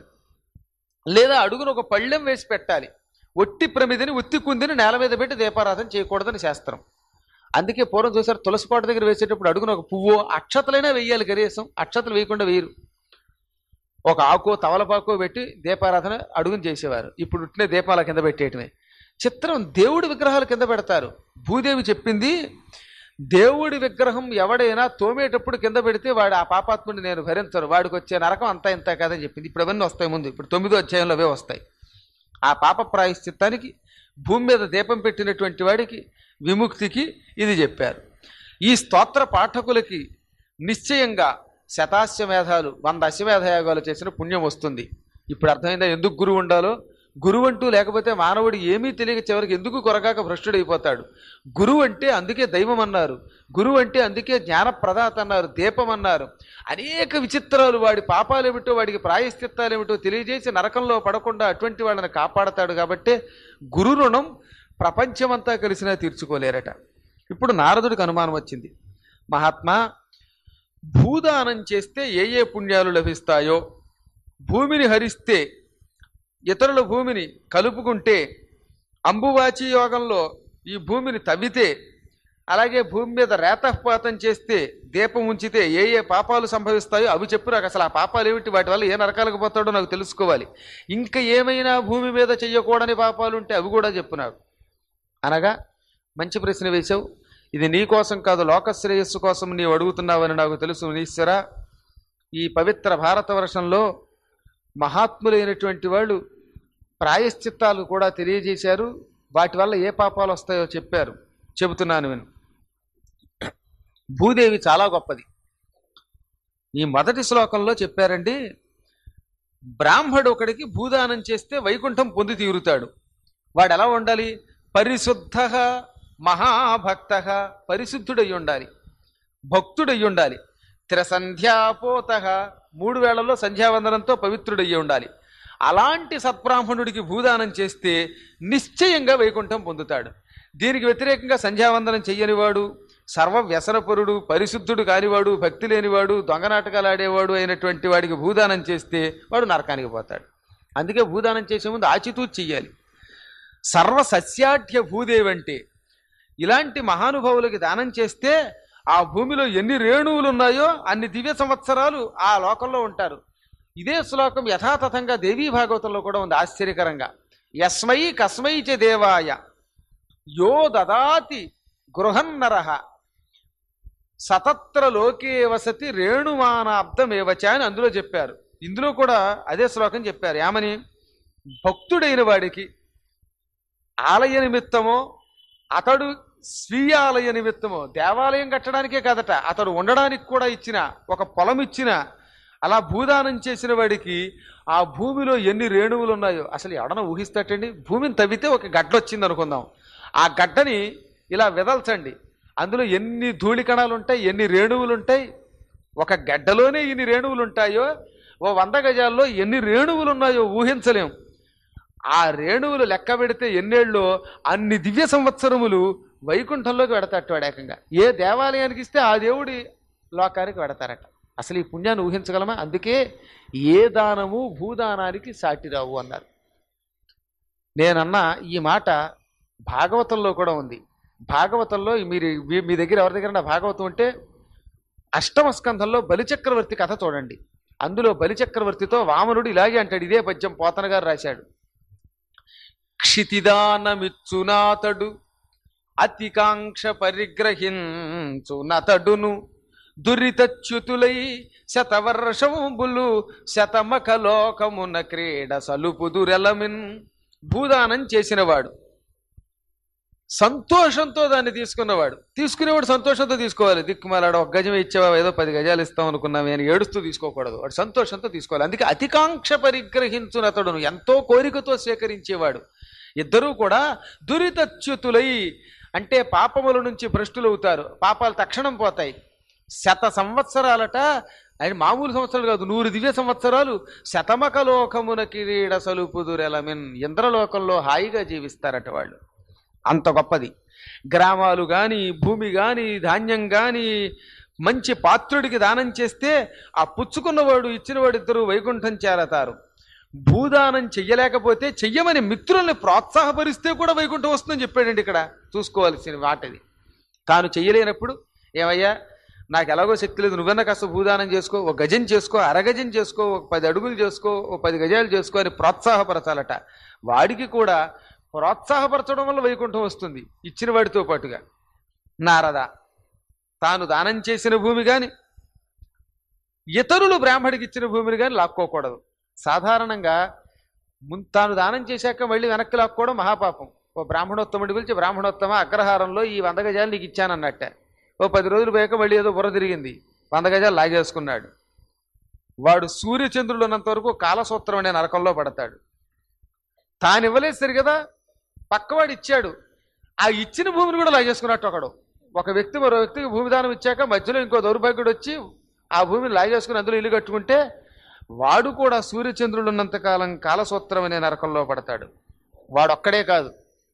లేదా అడుగున ఒక పళ్ళెం వేసి పెట్టాలి ఒట్టి ప్రమిదని ఒత్తి కుందిని నేల మీద పెట్టి దీపారాధన చేయకూడదని శాస్త్రం అందుకే పూర్వం చూసారు తులసి కోట దగ్గర వేసేటప్పుడు అడుగున ఒక పువ్వు అక్షతలైనా వెయ్యాలి కనీసం అక్షతలు వేయకుండా వేయరు ఒక ఆకు తవలపాకు పెట్టి దీపారాధన అడుగుని చేసేవారు ఇప్పుడు ఉట్టిన దీపాల కింద పెట్టేయటమే చిత్రం దేవుడి విగ్రహాలు కింద పెడతారు భూదేవి చెప్పింది దేవుడి విగ్రహం ఎవడైనా తోమేటప్పుడు కింద పెడితే వాడు ఆ పాపాత్ముడిని నేను భరించను వాడికి వచ్చే నరకం అంతా ఇంత కదని చెప్పింది ఇప్పుడు అవన్నీ వస్తాయి ముందు ఇప్పుడు తొమ్మిదో అధ్యాయంలో అవే వస్తాయి ఆ పాప ప్రాయశ్చిత్తానికి భూమి మీద దీపం పెట్టినటువంటి వాడికి విముక్తికి ఇది చెప్పారు ఈ స్తోత్ర పాఠకులకి నిశ్చయంగా శతాశ్వమేధాలు వంద అశ్వమేధ యాగాలు చేసిన పుణ్యం వస్తుంది ఇప్పుడు అర్థమైందా ఎందుకు గురువు ఉండాలో గురువు అంటూ లేకపోతే మానవుడు ఏమీ తెలియక చివరికి ఎందుకు కొరగాక భ్రష్టుడైపోతాడు గురువు అంటే అందుకే దైవం అన్నారు గురువు అంటే అందుకే జ్ఞానప్రదాత అన్నారు దీపం అన్నారు అనేక విచిత్రాలు వాడి పాపాలు ఏమిటో వాడికి ప్రాయశ్చిత్తాలు ఏమిటో తెలియజేసి నరకంలో పడకుండా అటువంటి వాళ్ళని కాపాడతాడు కాబట్టే గురు రుణం ప్రపంచమంతా కలిసినా తీర్చుకోలేరట ఇప్పుడు నారదుడికి అనుమానం వచ్చింది మహాత్మా భూదానం చేస్తే ఏ ఏ పుణ్యాలు లభిస్తాయో భూమిని హరిస్తే ఇతరుల భూమిని కలుపుకుంటే అంబువాచి యోగంలో ఈ భూమిని తవ్వితే అలాగే భూమి మీద రేతపాతం చేస్తే దీపం ఉంచితే ఏ ఏ పాపాలు సంభవిస్తాయో అవి చెప్పు నాకు అసలు ఆ పాపాలు ఏమిటి వాటి వల్ల ఏ నరకాలకు పోతాడో నాకు తెలుసుకోవాలి ఇంకా ఏమైనా భూమి మీద చెయ్యకూడని పాపాలు ఉంటే అవి కూడా చెప్పు నాకు అనగా మంచి ప్రశ్న వేశావు ఇది నీ కోసం కాదు లోక శ్రేయస్సు కోసం నీవు అడుగుతున్నావని నాకు తెలుసు ఈశ్వర ఈ పవిత్ర భారతవర్షంలో మహాత్ములైనటువంటి వాళ్ళు ప్రాయశ్చిత్తాలు కూడా తెలియజేశారు వాటి వల్ల ఏ పాపాలు వస్తాయో చెప్పారు చెబుతున్నాను విను భూదేవి చాలా గొప్పది ఈ మొదటి శ్లోకంలో చెప్పారండి బ్రాహ్మడు ఒకడికి భూదానం చేస్తే వైకుంఠం పొంది తీరుతాడు వాడు ఎలా ఉండాలి పరిశుద్ధ మహాభక్త పరిశుద్ధుడై ఉండాలి భక్తుడై ఉండాలి త్రిసంధ్యాపోత మూడు వేళల్లో సంధ్యావందనంతో పవిత్రుడయ్యి ఉండాలి అలాంటి సత్బ్రాహ్మణుడికి భూదానం చేస్తే నిశ్చయంగా వైకుంఠం పొందుతాడు దీనికి వ్యతిరేకంగా సంధ్యావందనం చెయ్యనివాడు సర్వ వ్యసనపరుడు పరిశుద్ధుడు కానివాడు భక్తి లేనివాడు దొంగనాటకాలు ఆడేవాడు అయినటువంటి వాడికి భూదానం చేస్తే వాడు నరకానికి పోతాడు అందుకే భూదానం చేసే ముందు ఆచితూచి చెయ్యాలి సర్వ సస్యాఢ్య భూదేవి అంటే ఇలాంటి మహానుభావులకి దానం చేస్తే ఆ భూమిలో ఎన్ని రేణువులు ఉన్నాయో అన్ని దివ్య సంవత్సరాలు ఆ లోకంలో ఉంటారు ఇదే శ్లోకం యథాతథంగా దేవీ భాగవతంలో కూడా ఉంది ఆశ్చర్యకరంగా యస్మై కస్మై చ దేవాయ యో దదాతి గృహన్నర సతత్ర లోకే వసతి రేణుమానాబ్దమేవచ అని అందులో చెప్పారు ఇందులో కూడా అదే శ్లోకం చెప్పారు ఏమని భక్తుడైన వాడికి ఆలయ నిమిత్తమో అతడు స్వీయ ఆలయ నిమిత్తమో దేవాలయం కట్టడానికే కాదట అతడు ఉండడానికి కూడా ఇచ్చిన ఒక పొలం ఇచ్చిన అలా భూదానం చేసిన వాడికి ఆ భూమిలో ఎన్ని రేణువులు ఉన్నాయో అసలు ఎవడన ఊహిస్తాటండి భూమిని తవ్వితే ఒక గడ్డ వచ్చింది అనుకుందాం ఆ గడ్డని ఇలా విదల్చండి అందులో ఎన్ని ధూళి కణాలు ఉంటాయి ఎన్ని రేణువులు ఉంటాయి ఒక గడ్డలోనే ఇన్ని రేణువులు ఉంటాయో ఓ వంద గజాల్లో ఎన్ని రేణువులు ఉన్నాయో ఊహించలేం ఆ రేణువులు లెక్క పెడితే ఎన్నేళ్ళు అన్ని దివ్య సంవత్సరములు వైకుంఠంలోకి వెడతాడు వాడు ఏకంగా ఏ దేవాలయానికి ఇస్తే ఆ దేవుడి లోకానికి వెడతారట అసలు ఈ పుణ్యాన్ని ఊహించగలమా అందుకే ఏ దానము భూదానానికి సాటి రావు అన్నారు నేనన్న ఈ మాట భాగవతంలో కూడా ఉంది భాగవతంలో మీరు మీ- మీ దగ్గర ఎవరి దగ్గర భాగవతం ఉంటే అష్టమ స్కంధంలో బలిచక్రవర్తి కథ చూడండి అందులో బలిచక్రవర్తితో వామనుడు ఇలాగే అంటాడు ఇదే పద్యం పోతన గారు రాశాడు క్షితిదానమిచ్చునాతడు అతికాంక్ష పరిగ్రహించునతడును దురితచ్యుతులై శతవర్షంబులు శతమఖ లోకమున క్రీడ సలుపుదురెలమిన్ భూదానం చేసినవాడు సంతోషంతో దాన్ని తీసుకున్నవాడు తీసుకునేవాడు సంతోషంతో తీసుకోవాలి దిక్కుమాలాడు ఒక గజం ఇచ్చావా ఏదో పది గజాలు ఇస్తాం అనుకున్నాం అని ఏడుస్తూ తీసుకోకూడదు వాడు సంతోషంతో తీసుకోవాలి అందుకే అతికాంక్ష పరిగ్రహించునతడును ఎంతో కోరికతో స్వీకరించేవాడు ఇద్దరూ కూడా దురితచ్యుతులై అంటే పాపముల నుంచి భ్రష్టులవుతారు పాపాలు తక్షణం పోతాయి శత సంవత్సరాలట ఆయన మామూలు సంవత్సరాలు కాదు నూరు దివ్య సంవత్సరాలు శతమక లోకమున కిరీడ సలుపుదురెలమిన్ ఇంద్రలోకంలో హాయిగా జీవిస్తారట వాళ్ళు అంత గొప్పది గ్రామాలు కానీ భూమి కానీ ధాన్యం కానీ మంచి పాత్రుడికి దానం చేస్తే ఆ పుచ్చుకున్నవాడు ఇచ్చినవాడు ఇద్దరు వైకుంఠం చేరతారు భూదానం చెయ్యలేకపోతే చెయ్యమని మిత్రుల్ని ప్రోత్సాహపరిస్తే కూడా వైకుంఠం వస్తుందని చెప్పాడండి ఇక్కడ చూసుకోవాల్సిన మాట ఇది తాను చెయ్యలేనప్పుడు ఏమయ్యా నాకు ఎలాగో శక్తి లేదు నువ్వన్నా కాస్త భూదానం చేసుకో ఒక గజం చేసుకో అరగజం చేసుకో ఒక పది అడుగులు చేసుకో ఒక పది గజాలు చేసుకో అని ప్రోత్సాహపరచాలట వాడికి కూడా ప్రోత్సాహపరచడం వల్ల వైకుంఠం వస్తుంది ఇచ్చిన వాడితో పాటుగా నారద తాను దానం చేసిన భూమి కానీ ఇతరులు బ్రాహ్మడికి ఇచ్చిన భూమిని కానీ లాక్కోకూడదు సాధారణంగా ముం- తాను దానం చేశాక మళ్ళీ వెనక్కి లాక్కోవడం మహాపాపం ఓ బ్రాహ్మణోత్తముడి పిలిచి బ్రాహ్మణోత్తమ అగ్రహారంలో ఈ వంద గజాలు నీకు ఇచ్చానన్నట్టే ఓ పది రోజులు పోయాక మళ్ళీ ఏదో బుర్ర తిరిగింది వంద గజాలు లాగేసుకున్నాడు వాడు సూర్యచంద్రులు ఉన్నంత వరకు కాలసూత్రం అనే నరకంలో పడతాడు తాను ఇవ్వలేదు సరి కదా పక్కవాడు ఇచ్చాడు ఆ ఇచ్చిన భూమిని కూడా లాగేసుకున్నట్టు ఒకడు ఒక వ్యక్తి మరో వ్యక్తికి భూమి దానం ఇచ్చాక మధ్యలో ఇంకో దౌర్భాగ్యుడు వచ్చి ఆ భూమిని లాగేసుకుని అందులో ఇల్లు కట్టుకుంటే వాడు కూడా సూర్యచంద్రుడు ఉన్నంతకాలం కాలసూత్రం అనే నరకంలో పడతాడు వాడొక్కడే కాదు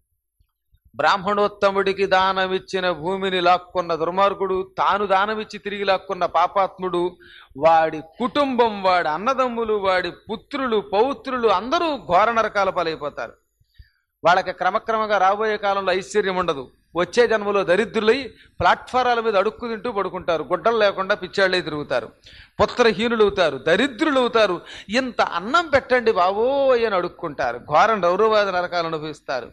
బ్రాహ్మణోత్తముడికి దానమిచ్చిన భూమిని లాక్కున్న దుర్మార్గుడు తాను దానమిచ్చి తిరిగి లాక్కున్న పాపాత్ముడు వాడి కుటుంబం వాడి అన్నదమ్ములు వాడి పుత్రులు పౌత్రులు అందరూ ఘోర నరకాల పాలైపోతారు వాళ్ళకి క్రమక్రమంగా రాబోయే కాలంలో ఐశ్వర్యం ఉండదు వచ్చే జన్మలో దరిద్రులై ప్లాట్ఫారాల మీద అడుక్కు తింటూ పడుకుంటారు గుడ్డలు లేకుండా పిచ్చాళ్ళే తిరుగుతారు పుత్రహీనులు అవుతారు దరిద్రులు అవుతారు ఇంత అన్నం పెట్టండి బాబోయ్ అని అడుక్కుంటారు ఘోరం రౌరవాద నరకాలు అనుభవిస్తారు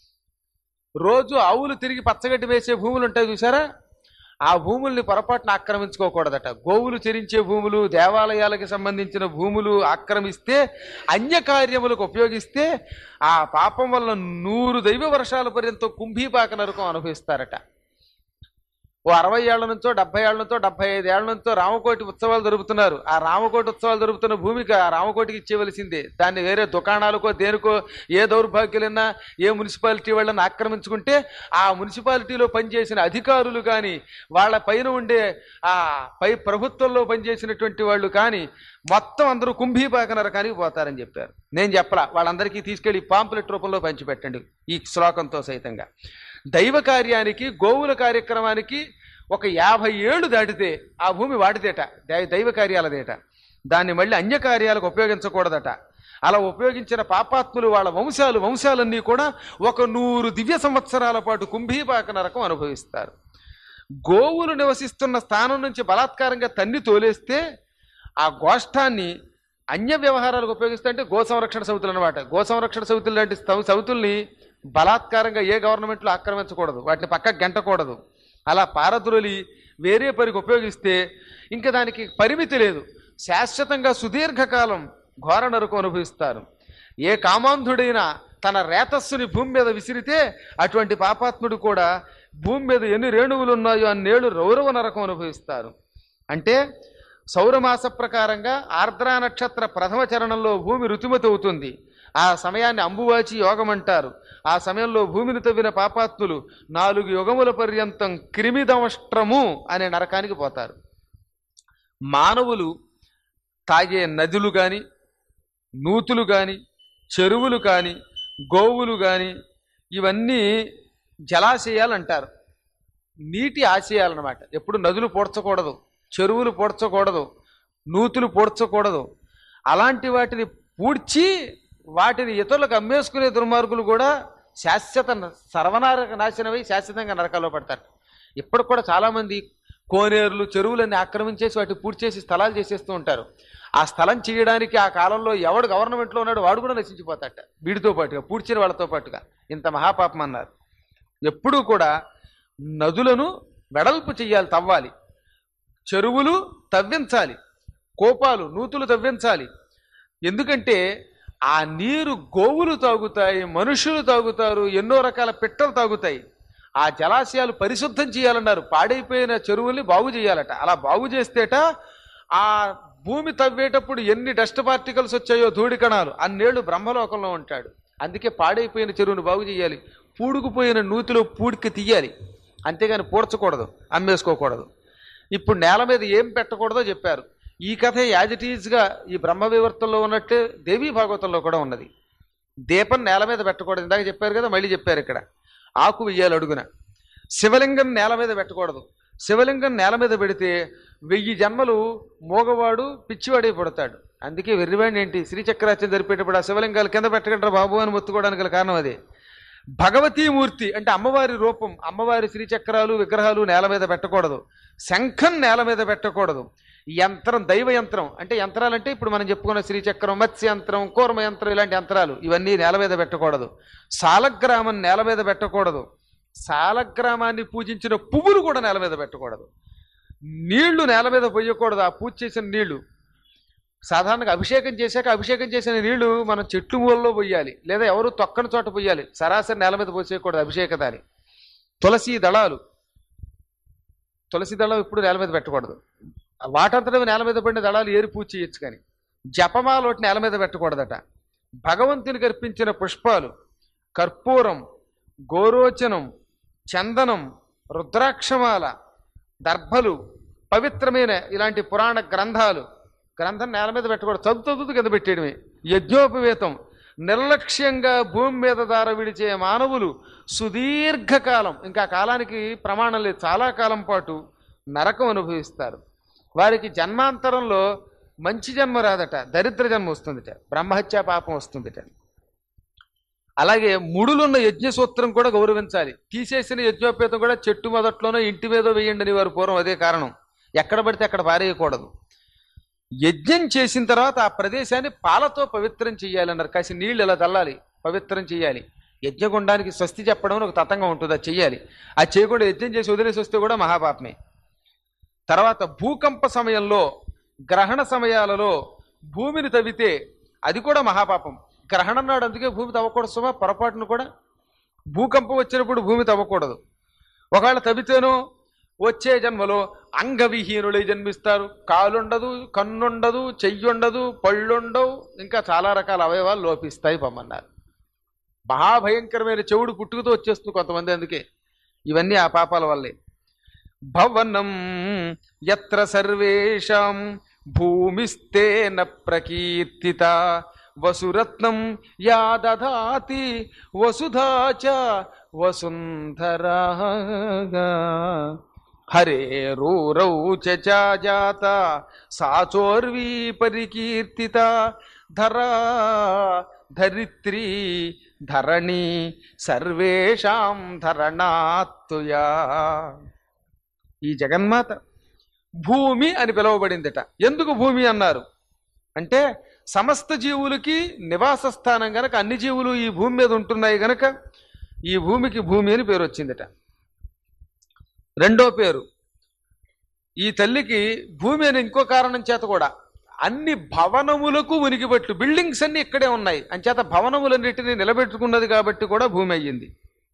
రోజు ఆవులు తిరిగి పచ్చగడ్డి వేసే భూములు ఉంటాయి చూసారా ఆ భూముల్ని పొరపాటున ఆక్రమించుకోకూడదట గోవులు చెరించే భూములు దేవాలయాలకు సంబంధించిన భూములు ఆక్రమిస్తే అన్యకార్యములకు ఉపయోగిస్తే ఆ పాపం వల్ల నూరు దైవ వర్షాల పర్యంతం కుంభీపాక నరకం అనుభవిస్తారట ఓ అరవై ఏళ్ల నుంచో డెబ్బై ఏళ్ల నుంచో డెబ్బై ఐదు ఏళ్ల నుంచో రామకోటి ఉత్సవాలు జరుపుతున్నారు ఆ రామకోటి ఉత్సవాలు జరుపుతున్న భూమికి ఆ రామకోటికి ఇచ్చేవలసిందే దాన్ని వేరే దుకాణాలకో దేనికో ఏ దౌర్భాగ్యులన్నా ఏ మున్సిపాలిటీ వాళ్ళని ఆక్రమించుకుంటే ఆ మున్సిపాలిటీలో పనిచేసిన అధికారులు కానీ వాళ్ళ పైన ఉండే ఆ పై ప్రభుత్వంలో పనిచేసినటువంటి వాళ్ళు కానీ మొత్తం అందరూ కుంభీపాక నరకానికి పోతారని చెప్పారు నేను చెప్పలా వాళ్ళందరికీ తీసుకెళ్లి పాంపులెట్ రూపంలో పంచిపెట్టండి ఈ శ్లోకంతో సైతంగా దైవ కార్యానికి గోవుల కార్యక్రమానికి ఒక యాభై ఏళ్ళు దాటితే ఆ భూమి వాడితేట దై- దైవ కార్యాలదేట దాన్ని మళ్ళీ అన్య కార్యాలకు ఉపయోగించకూడదట అలా ఉపయోగించిన పాపాత్ములు వాళ్ళ వంశాలు వంశాలన్నీ కూడా ఒక నూరు దివ్య సంవత్సరాల పాటు కుంభీపాక నరకం అనుభవిస్తారు గోవులు నివసిస్తున్న స్థానం నుంచి బలాత్కారంగా తన్ని తోలేస్తే ఆ గోష్ఠాన్ని అన్య వ్యవహారాలకు ఉపయోగిస్తే అంటే గో సంరక్షణ సమితులు అనమాట గో సంరక్షణ సమితులు లాంటి సౌ- సమితుల్ని బలాత్కారంగా ఏ గవర్నమెంట్లో ఆక్రమించకూడదు వాటిని పక్కకు గంటకూడదు అలా పారద్రోలి వేరే పనికి ఉపయోగిస్తే ఇంకా దానికి పరిమితి లేదు శాశ్వతంగా సుదీర్ఘకాలం ఘోర నరకు అనుభవిస్తారు ఏ కామాంధుడైనా తన రేతస్సుని భూమి మీద విసిరితే అటువంటి పాపాత్ముడు కూడా భూమి మీద ఎన్ని రేణువులు ఉన్నాయో అన్నేళ్ళు రౌరవ నరకం అనుభవిస్తారు అంటే సౌరమాస ప్రకారంగా ఆర్ద్రా నక్షత్ర ప్రథమ చరణంలో భూమి రుతుమతి అవుతుంది ఆ సమయాన్ని అంబువాచి యోగం అంటారు ఆ సమయంలో భూమిని తవ్విన పాపాత్ములు నాలుగు యుగముల పర్యంతం క్రిమిదమష్ట్రము అనే నరకానికి పోతారు మానవులు తాగే నదులు కానీ నూతులు కానీ చెరువులు కానీ గోవులు కానీ ఇవన్నీ జలాశయాలు అంటారు నీటి ఆశయాలన్నమాట ఎప్పుడు నదులు పూడ్చకూడదు చెరువులు పూడ్చకూడదు నూతులు పూడ్చకూడదు అలాంటి వాటిని పూడ్చి వాటిని ఇతరులకు అమ్మేసుకునే దుర్మార్గులు కూడా శాశ్వత న- సర్వనారక నాశనమై శాశ్వతంగా నరకాల్లో పడతారు ఇప్పటికి కూడా చాలామంది కోనేరులు చెరువులన్నీ ఆక్రమించేసి వాటిని పూర్తి చేసి స్థలాలు చేసేస్తూ ఉంటారు ఆ స్థలం చేయడానికి ఆ కాలంలో ఎవడు గవర్నమెంట్లో ఉన్నాడు వాడు కూడా నశించిపోతాట వీడితో పాటుగా పూడ్చిన వాళ్ళతో పాటుగా ఇంత మహాపాపం అన్నారు ఎప్పుడూ కూడా నదులను వెడల్పు చెయ్యాలి తవ్వాలి చెరువులు తవ్వించాలి కోపాలు నూతులు తవ్వించాలి ఎందుకంటే ఆ నీరు గోవులు తాగుతాయి మనుషులు తాగుతారు ఎన్నో రకాల పిట్టలు తాగుతాయి ఆ జలాశయాలు పరిశుద్ధం చేయాలన్నారు పాడైపోయిన చెరువుల్ని బాగు చేయాలట అలా బాగు చేస్తేట ఆ భూమి తవ్వేటప్పుడు ఎన్ని డస్ట్ పార్టికల్స్ వచ్చాయో ధూళి కణాలు అన్నేళ్ళు బ్రహ్మలోకంలో ఉంటాడు అందుకే పాడైపోయిన చెరువును బాగు చేయాలి పూడుకుపోయిన నూతిలో పూడికి తీయాలి అంతేగాని పూడ్చకూడదు అమ్మేసుకోకూడదు ఇప్పుడు నేల మీద ఏం పెట్టకూడదో చెప్పారు ఈ కథ యాజ్ ఇట్ ఈజ్గా ఈ బ్రహ్మ వివర్తంలో ఉన్నట్టే దేవీ భాగవతంలో కూడా ఉన్నది దీపం నేల మీద పెట్టకూడదు ఇందాక చెప్పారు కదా మళ్ళీ చెప్పారు ఇక్కడ ఆకు వెయ్యాలి అడుగున శివలింగం నేల మీద పెట్టకూడదు శివలింగం నేల మీద పెడితే వెయ్యి జన్మలు మూగవాడు పిచ్చివాడే పుడతాడు అందుకే వెర్రివాడిని ఏంటి శ్రీచక్రాచ్యం జరిపేటప్పుడు ఆ శివలింగాలు కింద పెట్టకంటారా బాబు అని మొత్తుకోవడానికి గల కారణం అదే భగవతీమూర్తి అంటే అమ్మవారి రూపం అమ్మవారి శ్రీచక్రాలు విగ్రహాలు నేల మీద పెట్టకూడదు శంఖం నేల మీద పెట్టకూడదు యంత్రం దైవ యంత్రం అంటే యంత్రాలు అంటే ఇప్పుడు మనం చెప్పుకున్న శ్రీచక్రం మత్స్య యంత్రం కూర్మ యంత్రం ఇలాంటి యంత్రాలు ఇవన్నీ నేల మీద పెట్టకూడదు సాలగ్రామం నేల మీద పెట్టకూడదు సాలగ్రామాన్ని పూజించిన పువ్వులు కూడా నేల మీద పెట్టకూడదు నీళ్లు నేల మీద పోయకూడదు ఆ పూజ చేసిన నీళ్లు సాధారణంగా అభిషేకం చేశాక అభిషేకం చేసిన నీళ్లు మనం చెట్లు మూలలో పోయాలి లేదా ఎవరు తొక్కని చోట పోయాలి సరాసరి నేల మీద పోసేయకూడదు అభిషేక దాని తులసి దళాలు తులసి దళం ఇప్పుడు నేల మీద పెట్టకూడదు వాటంతటవి నేల మీద పడిన దళాలు ఏరి పూజ చేయొచ్చు కానీ జపమాల ఒకటి నేల మీద పెట్టకూడదట భగవంతునికి అర్పించిన పుష్పాలు కర్పూరం గోరోచనం చందనం రుద్రాక్షమాల దర్భలు పవిత్రమైన ఇలాంటి పురాణ గ్రంథాలు గ్రంథం నేల మీద పెట్టకూడదు చదువు చదువుతూ కింద పెట్టేయడమే యజ్ఞోపవేతం నిర్లక్ష్యంగా భూమి మీద దార విడిచే మానవులు సుదీర్ఘకాలం ఇంకా కాలానికి ప్రమాణం లేదు చాలా కాలం పాటు నరకం అనుభవిస్తారు వారికి జన్మాంతరంలో మంచి జన్మ రాదట దరిద్ర జన్మ వస్తుందిట బ్రహ్మహత్యా పాపం వస్తుందిట అలాగే ముడులున్న యజ్ఞసూత్రం కూడా గౌరవించాలి తీసేసిన యజ్ఞోపేతం కూడా చెట్టు మొదట్లోనో ఇంటి మీదో వేయండి అని వారు పూర్వం అదే కారణం ఎక్కడ పడితే అక్కడ పారేయకూడదు యజ్ఞం చేసిన తర్వాత ఆ ప్రదేశాన్ని పాలతో పవిత్రం చేయాలన్నారు కాసి నీళ్ళు ఇలా చల్లాలి పవిత్రం చేయాలి యజ్ఞగుండానికి స్వస్తి చెప్పడం అని ఒక తతంగా ఉంటుంది అది చెయ్యాలి అది చేయకుండా యజ్ఞం చేసి వదిలేసి వస్తే కూడా మహాపాపమే తర్వాత భూకంప సమయంలో గ్రహణ సమయాలలో భూమిని తవ్వితే అది కూడా మహాపాపం గ్రహణం నాడు అందుకే భూమి తవ్వకూడదు సుమా పొరపాటును కూడా భూకంపం వచ్చినప్పుడు భూమి తవ్వకూడదు ఒకవేళ తవ్వితేనో వచ్చే జన్మలో అంగవిహీనులై జన్మిస్తారు కాలుండదు కన్నుండదు చెయ్యుండదు పళ్ళుండవు ఇంకా చాలా రకాల అవయవాలు లోపిస్తాయి పొమ్మన్నారు మహాభయంకరమైన చెవుడు పుట్టుకతో వచ్చేస్తుంది కొంతమంది అందుకే ఇవన్నీ ఆ పాపాల వల్లే భవనం ఎత్ర సర్వేషాం భూమిస్తేన ప్రకీర్తిత వసురత్నం యా దధాతి వసుధా చ వసుంధరా హరేరూరౌ చ జాత సాచోర్వీ పరికీర్తిత ధరా ధరిత్రీ ధరణి సర్వేషాం ధరణాత్తుయా ఈ జగన్మాత భూమి అని పిలువబడిందట ఎందుకు భూమి అన్నారు అంటే సమస్త జీవులకి నివాస స్థానం గనక అన్ని జీవులు ఈ భూమి మీద ఉంటున్నాయి గనక ఈ భూమికి భూమి అని పేరు వచ్చిందట రెండో పేరు ఈ తల్లికి భూమి అని ఇంకో కారణం చేత కూడా అన్ని భవనములకు ఉనికిబట్లు బిల్డింగ్స్ అన్ని ఇక్కడే ఉన్నాయి అంచేత భవనములన్నిటిని నిలబెట్టుకున్నది కాబట్టి కూడా భూమి అయ్యింది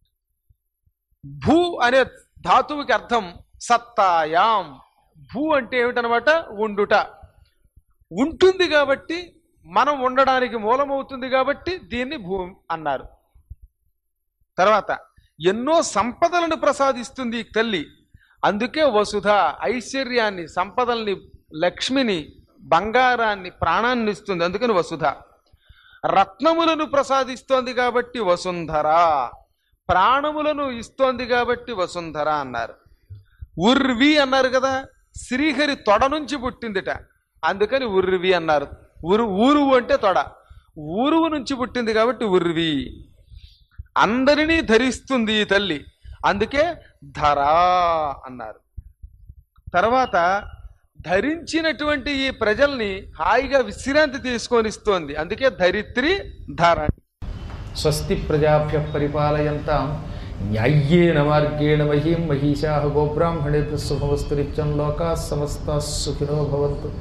భూ అనే ధాతువుకి అర్థం సత్తాయాం భూ అంటే ఏమిటనమాట ఉండుట ఉంటుంది కాబట్టి మనం ఉండడానికి మూలమవుతుంది కాబట్టి దీన్ని భూమి అన్నారు తర్వాత ఎన్నో సంపదలను ప్రసాదిస్తుంది ఈ తల్లి అందుకే వసుధ ఐశ్వర్యాన్ని సంపదల్ని లక్ష్మిని బంగారాన్ని ప్రాణాన్ని ఇస్తుంది అందుకని వసుధ రత్నములను ప్రసాదిస్తోంది కాబట్టి వసుంధర ప్రాణములను ఇస్తోంది కాబట్టి వసుంధర అన్నారు ఉర్వి అన్నారు కదా శ్రీహరి తొడ నుంచి పుట్టిందిట అందుకని ఉర్వి అన్నారు ఉరు ఊరువు అంటే తొడ ఊరువు నుంచి పుట్టింది కాబట్టి ఉర్వి అందరినీ ధరిస్తుంది ఈ తల్లి అందుకే ధరా అన్నారు తర్వాత ధరించినటువంటి ఈ ప్రజల్ని హాయిగా విశ్రాంతి తీసుకొని ఇస్తోంది అందుకే ధరిత్రి ధర స్వస్తి ప్రజాభ్య పరిపాలయంతాం న్యాయ్యేన మార్గేణ మహీం మహిషా గోబ్రాహ్మణేభ్య శుభమస్తు నిత్యం లోకా సమస్త సుఖినో భవంతు